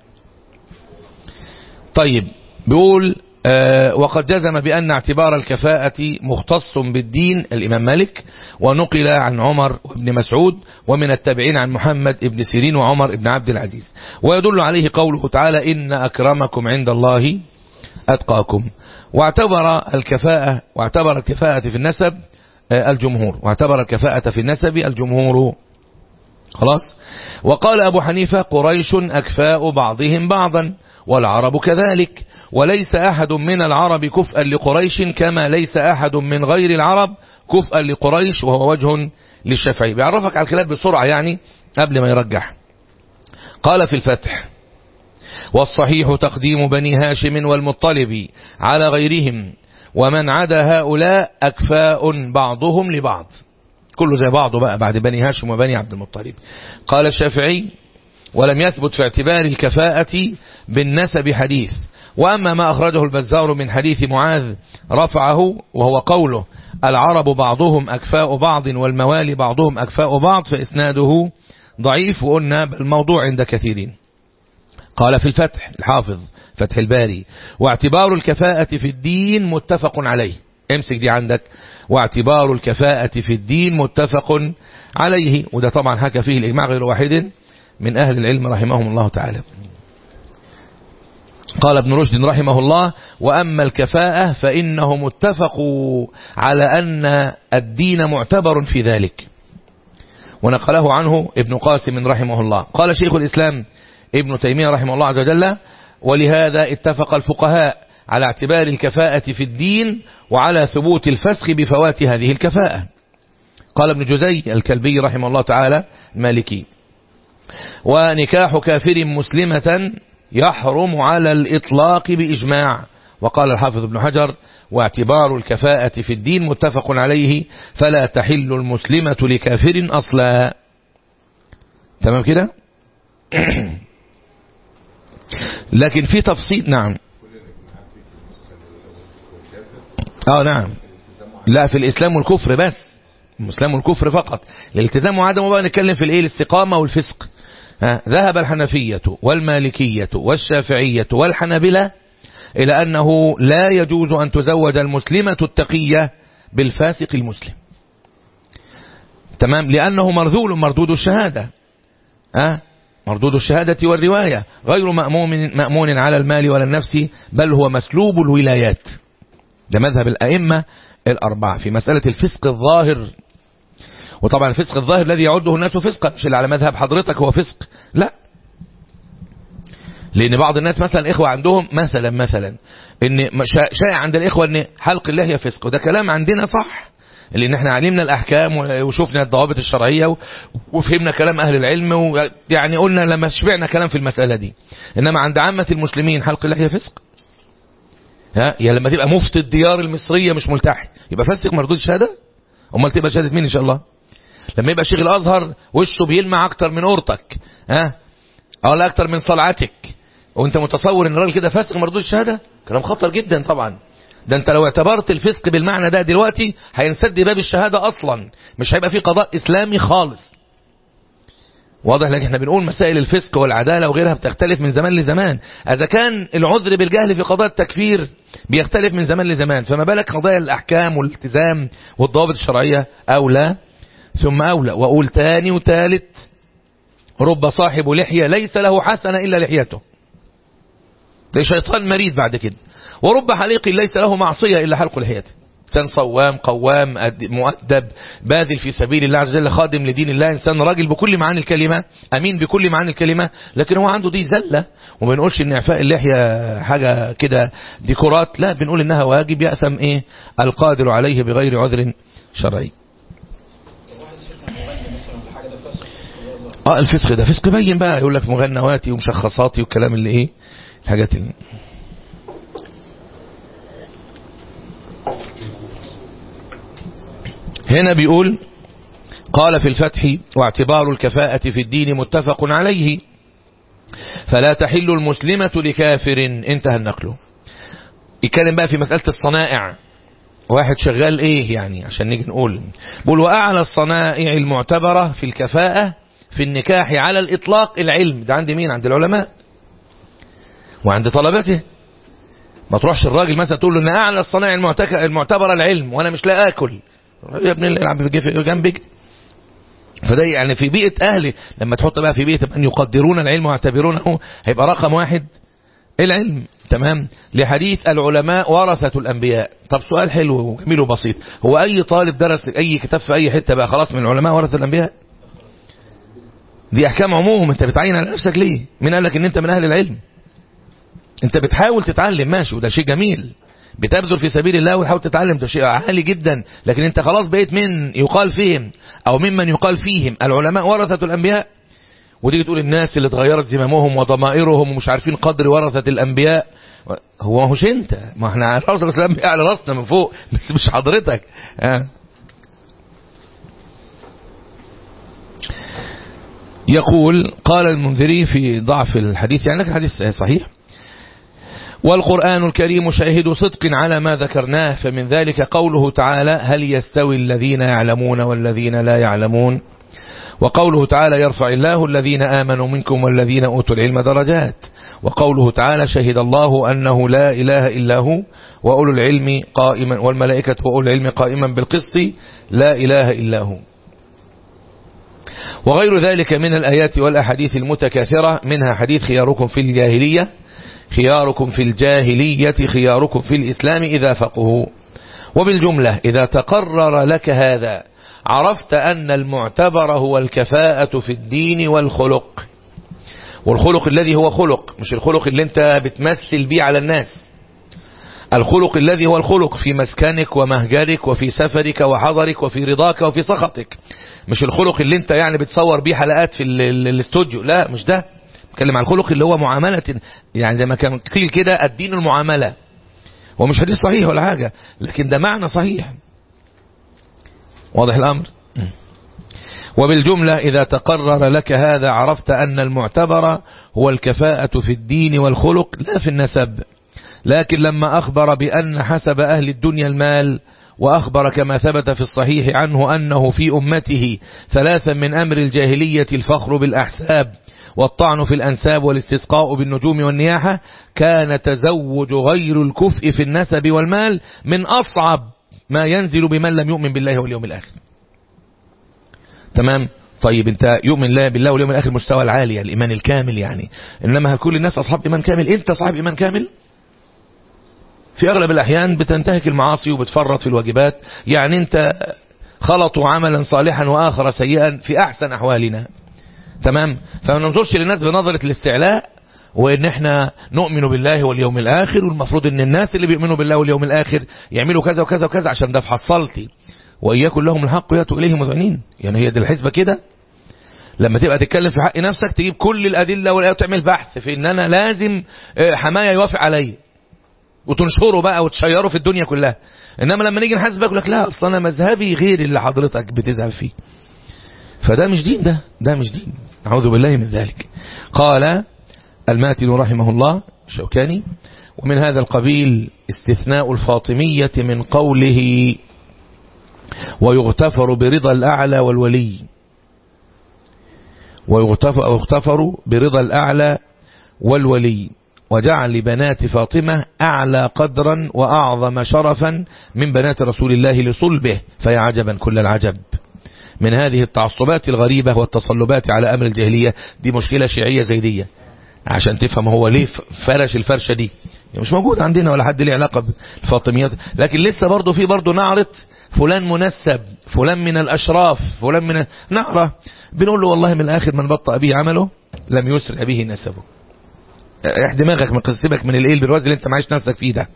طيب بيقول آه وقد جزم بأن اعتبار الكفاءة مختص بالدين الإمام مالك ونقل عن عمر بن مسعود ومن التابعين عن محمد بن سيرين وعمر بن عبد العزيز ويدل عليه قوله تعالى إن أكرمكم عند الله أتقاكم واعتبر الكفاءة واعتبر الكفاءة في النسب آه الجمهور واعتبر الكفاءة في النسب الجمهور خلاص وقال أبو حنيفة قريش أكفاء بعضهم بعضا والعرب كذلك وليس أحد من العرب كفءا لقريش كما ليس أحد من غير العرب كفءا لقريش وهو وجه للشافعي بيعرفك على الخلاف بسرعة يعني قبل ما يرجح قال في الفتح والصحيح تقديم بني هاشم والمطلب على غيرهم ومن عدا هؤلاء أكفاء بعضهم لبعض كله زي بعضه بقى بعد بني هاشم وبني عبد المطلب قال الشافعي ولم يثبت في اعتبار الكفاءة بالنسب حديث وأما ما أخرجه البزار من حديث معاذ رفعه وهو قوله العرب بعضهم أكفاء بعض والموالي بعضهم أكفاء بعض فإسناده ضعيف وقلنا الموضوع عند كثيرين قال في الفتح الحافظ فتح الباري واعتبار الكفاءة في الدين متفق عليه امسك دي عندك واعتبار الكفاءة في الدين متفق عليه وده طبعا حكى فيه الإجماع غير واحد من أهل العلم رحمهم الله تعالى قال ابن رشد رحمه الله وأما الكفاءة فإنهم اتفقوا على أن الدين معتبر في ذلك ونقله عنه ابن قاسم رحمه الله قال شيخ الإسلام ابن تيمية رحمه الله عز وجل ولهذا اتفق الفقهاء على اعتبار الكفاءة في الدين وعلى ثبوت الفسخ بفوات هذه الكفاءة قال ابن جزي الكلبي رحمه الله تعالى مالكي ونكاح كافر مسلمة يحرم على الإطلاق بإجماع وقال الحافظ ابن حجر واعتبار الكفاءة في الدين متفق عليه فلا تحل المسلمة لكافر أصلا تمام كده لكن في تفصيل نعم اه نعم لا في الإسلام والكفر بس الإسلام والكفر فقط الالتزام وعدمه بقى نتكلم في الايه الاستقامة والفسق ها ذهب الحنفية والمالكية والشافعية والحنبلة إلى أنه لا يجوز أن تزوج المسلمة التقية بالفاسق المسلم تمام لأنه مرذول مردود الشهادة ها مردود الشهادة والرواية غير مأمون, مأمون على المال ولا النفس بل هو مسلوب الولايات ده مذهب الأئمة الأربعة في مسألة الفسق الظاهر وطبعا الفسق الظاهر الذي يعده الناس فسقا مش اللي على مذهب حضرتك هو فسق لا لان بعض الناس مثلا اخوة عندهم مثلا مثلا ان شائع عند الاخوة ان حلق اللحية فسق وده كلام عندنا صح لان احنا علمنا الاحكام وشفنا الضوابط الشرعية وفهمنا كلام اهل العلم ويعني قلنا لما شبعنا كلام في المسألة دي انما عند عامة المسلمين حلق اللحية فسق ها يا لما تبقى مفتي الديار المصرية مش ملتحي يبقى فسق مردود شهادة امال تبقى شهادة مين ان شاء الله لما يبقى شيخ الازهر وشه بيلمع اكتر من اورتك ها او لا اكتر من صلعتك وانت متصور ان الراجل كده فاسق مردود الشهاده كلام خطر جدا طبعا ده انت لو اعتبرت الفسق بالمعنى ده دلوقتي هينسد باب الشهاده اصلا مش هيبقى في قضاء اسلامي خالص واضح لك احنا بنقول مسائل الفسق والعداله وغيرها بتختلف من زمان لزمان اذا كان العذر بالجهل في قضاء التكفير بيختلف من زمان لزمان فما بالك قضايا الاحكام والالتزام والضوابط الشرعيه اولى ثم أولى وأقول تاني وتالت رب صاحب لحية ليس له حسنة إلا لحيته ده شيطان مريد بعد كده ورب حليق ليس له معصية إلا حلق لحيته إنسان صوام قوام مؤدب باذل في سبيل الله عز وجل خادم لدين الله إنسان راجل بكل معاني الكلمة أمين بكل معاني الكلمة لكن هو عنده دي زلة وما بنقولش إن إعفاء اللحية حاجة كده ديكورات لا بنقول إنها واجب يأثم إيه القادر عليه بغير عذر شرعي اه الفسق ده فسق بين بقى يقول لك مغنواتي ومشخصاتي والكلام اللي ايه الحاجات اللي هنا بيقول قال في الفتح واعتبار الكفاءة في الدين متفق عليه فلا تحل المسلمة لكافر انتهى النقل يتكلم بقى في مسألة الصنائع واحد شغال ايه يعني عشان نيجي نقول بقول واعلى الصنائع المعتبرة في الكفاءة في النكاح على الاطلاق العلم ده عند مين عند العلماء وعند طلبته ما تروحش الراجل مثلا تقول له ان اعلى الصنائع المعتبرة العلم وانا مش لا اكل يا ابني العب جنبك فده يعني في بيئة اهلي لما تحط بقى في بيئة من يقدرون العلم ويعتبرونه هيبقى رقم واحد العلم تمام لحديث العلماء ورثة الأنبياء طب سؤال حلو وجميل وبسيط هو أي طالب درس أي كتاب في أي حتة بقى خلاص من العلماء ورثة الأنبياء دي أحكام عموم أنت بتعين على نفسك ليه مين قال لك أن أنت من أهل العلم أنت بتحاول تتعلم ماشي وده شيء جميل بتبذل في سبيل الله وتحاول تتعلم ده شيء عالي جدا لكن انت خلاص بقيت من يقال فيهم او ممن يقال فيهم العلماء ورثة الانبياء وتيجي تقول الناس اللي اتغيرت زمامهم وضمائرهم ومش عارفين قدر ورثة الانبياء هو مش انت ما احنا على رأس الانبياء على راسنا من فوق بس مش حضرتك اه. يقول قال المنذري في ضعف الحديث يعني لك الحديث صحيح والقرآن الكريم شاهد صدق على ما ذكرناه فمن ذلك قوله تعالى هل يستوي الذين يعلمون والذين لا يعلمون وقوله تعالى يرفع الله الذين آمنوا منكم والذين أوتوا العلم درجات وقوله تعالى شهد الله أنه لا إله إلا هو وأولو العلم قائما والملائكة وأولو العلم قائما بالقسط لا إله إلا هو وغير ذلك من الآيات والأحاديث المتكاثرة منها حديث خياركم في الجاهلية خياركم في الجاهلية خياركم في الإسلام إذا فقهوا وبالجملة إذا تقرر لك هذا عرفت أن المعتبر هو الكفاءة في الدين والخلق والخلق الذي هو خلق مش الخلق اللي انت بتمثل بيه على الناس الخلق الذي هو الخلق في مسكنك ومهجرك وفي سفرك وحضرك وفي رضاك وفي سخطك مش الخلق اللي انت يعني بتصور بيه حلقات في الاستوديو لا مش ده بتكلم عن الخلق اللي هو معاملة يعني زي ما كان قيل كده الدين المعاملة هو مش حديث صحيح ولا حاجة لكن ده معنى صحيح واضح الأمر وبالجملة إذا تقرر لك هذا عرفت أن المعتبر هو الكفاءة في الدين والخلق لا في النسب لكن لما أخبر بأن حسب أهل الدنيا المال وأخبر كما ثبت في الصحيح عنه أنه في أمته ثلاثا من أمر الجاهلية الفخر بالأحساب والطعن في الأنساب والاستسقاء بالنجوم والنياحة كان تزوج غير الكفء في النسب والمال من أصعب ما ينزل بمن لم يؤمن بالله واليوم الآخر تمام طيب انت يؤمن الله بالله واليوم الآخر مستوى العالي الإيمان الكامل يعني إنما هل كل الناس أصحاب إيمان كامل انت صاحب إيمان كامل في أغلب الأحيان بتنتهك المعاصي وبتفرط في الواجبات يعني انت خلطوا عملا صالحا وآخر سيئا في أحسن أحوالنا تمام فما ننظرش للناس بنظرة الاستعلاء وان احنا نؤمن بالله واليوم الاخر والمفروض ان الناس اللي بيؤمنوا بالله واليوم الاخر يعملوا كذا وكذا وكذا عشان ده في حصلتي واياكم لهم الحق ياتوا اليه مذعنين يعني هي دي الحسبه كده لما تبقى تتكلم في حق نفسك تجيب كل الادله والايات وتعمل بحث في ان انا لازم حمايه يوافق عليا وتنشره بقى وتشيره في الدنيا كلها انما لما نيجي نحاسبك يقول لك لا اصل انا مذهبي غير اللي حضرتك بتذهب فيه فده مش دين ده ده مش دين أعوذ بالله من ذلك قال الماتن رحمه الله شوكاني ومن هذا القبيل استثناء الفاطمية من قوله ويغتفر برضا الأعلى والولي ويغتفر برضا الأعلى والولي وجعل بنات فاطمة أعلى قدرا وأعظم شرفا من بنات رسول الله لصلبه فيا عجبا كل العجب من هذه التعصبات الغريبة والتصلبات على أمر الجاهلية دي مشكلة شيعية زيدية عشان تفهم هو ليه فرش الفرشة دي مش موجود عندنا ولا حد ليه علاقة بالفاطميات لكن لسه برضه في برضه نعرة فلان منسب فلان من الأشراف فلان من نعرة بنقول له والله من الآخر من بطأ به عمله لم يسرع به نسبه اح دماغك من قصبك من الايه البرواز اللي انت معيش نفسك فيه ده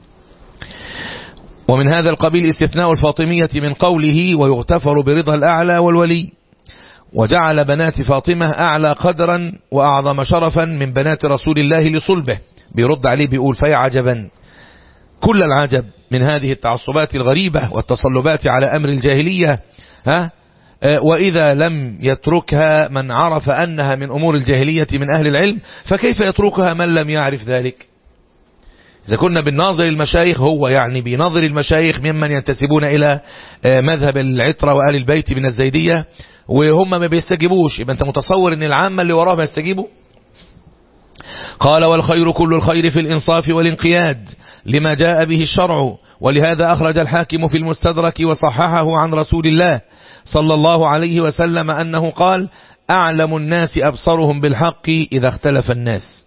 ومن هذا القبيل استثناء الفاطمية من قوله ويغتفر برضا الأعلى والولي وجعل بنات فاطمة أعلى قدرا وأعظم شرفا من بنات رسول الله لصلبه بيرد عليه بيقول فيا عجبا كل العجب من هذه التعصبات الغريبة والتصلبات على أمر الجاهلية ها وإذا لم يتركها من عرف أنها من أمور الجاهلية من أهل العلم فكيف يتركها من لم يعرف ذلك إذا كنا بالناظر المشايخ هو يعني بنظر المشايخ ممن ينتسبون إلى مذهب العطرة وآل البيت من الزيدية وهم ما بيستجيبوش يبقى أنت متصور أن العامة اللي وراه بيستجيبوا قال والخير كل الخير في الإنصاف والانقياد لما جاء به الشرع ولهذا أخرج الحاكم في المستدرك وصححه عن رسول الله صلى الله عليه وسلم أنه قال أعلم الناس أبصرهم بالحق إذا اختلف الناس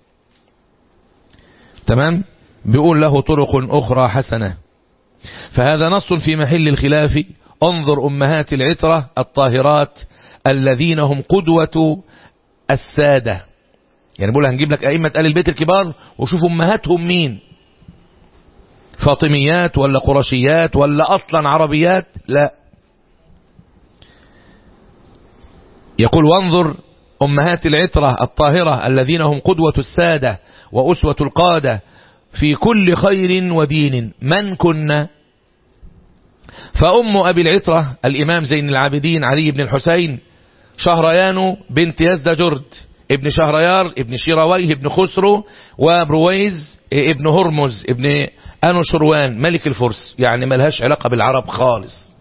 تمام بيقول له طرق أخرى حسنة فهذا نص في محل الخلاف انظر أمهات العترة الطاهرات الذين هم قدوة السادة يعني بقول هنجيب لك أئمة آل البيت الكبار وشوف أمهاتهم مين فاطميات ولا قرشيات ولا أصلا عربيات لا يقول وانظر أمهات العترة الطاهرة الذين هم قدوة السادة وأسوة القادة في كل خير ودين من كنا فأم أبي العترة الإمام زين العابدين علي بن الحسين شهريان بنت يزد جرد ابن شهريار ابن شيرويه ابن خسرو وبرويز ابن هرمز ابن أنوشروان ملك الفرس يعني ملهاش علاقة بالعرب خالص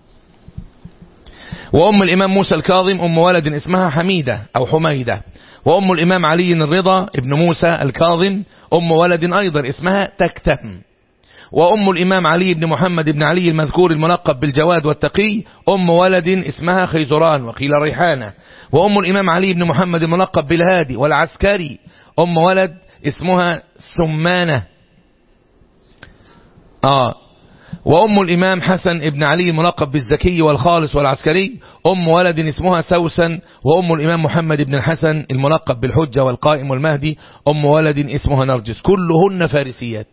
وأم الإمام موسى الكاظم أم ولد اسمها حميدة أو حميدة وأم الإمام علي الرضا ابن موسى الكاظم أم ولد أيضا اسمها تكتم وأم الإمام علي بن محمد بن علي المذكور الملقب بالجواد والتقي أم ولد اسمها خيزران وقيل ريحانة وأم الإمام علي بن محمد الملقب بالهادي والعسكري أم ولد اسمها سمانة آه وأم الإمام حسن ابن علي الملقب بالزكي والخالص والعسكري أم ولد اسمها سوسن وأم الإمام محمد بن الحسن الملقب بالحجة والقائم والمهدي أم ولد اسمها نرجس كلهن فارسيات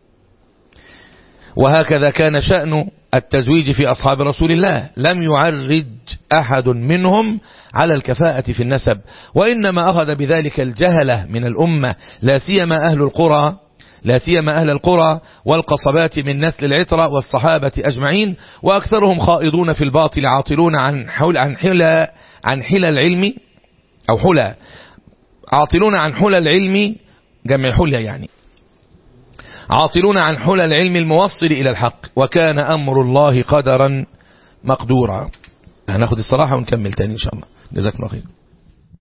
وهكذا كان شأن التزويج في أصحاب رسول الله لم يعرج أحد منهم على الكفاءة في النسب وإنما أخذ بذلك الجهلة من الأمة لا سيما أهل القرى لا سيما أهل القرى والقصبات من نسل العترة والصحابة أجمعين وأكثرهم خائضون في الباطل عاطلون عن حول عن حلى عن حلى العلم أو حلى عاطلون عن حلى العلم جمع حلى يعني عاطلون عن حلى العلم الموصل إلى الحق وكان أمر الله قدرا مقدورا هناخد الصراحة ونكمل تاني إن شاء الله جزاكم الله خير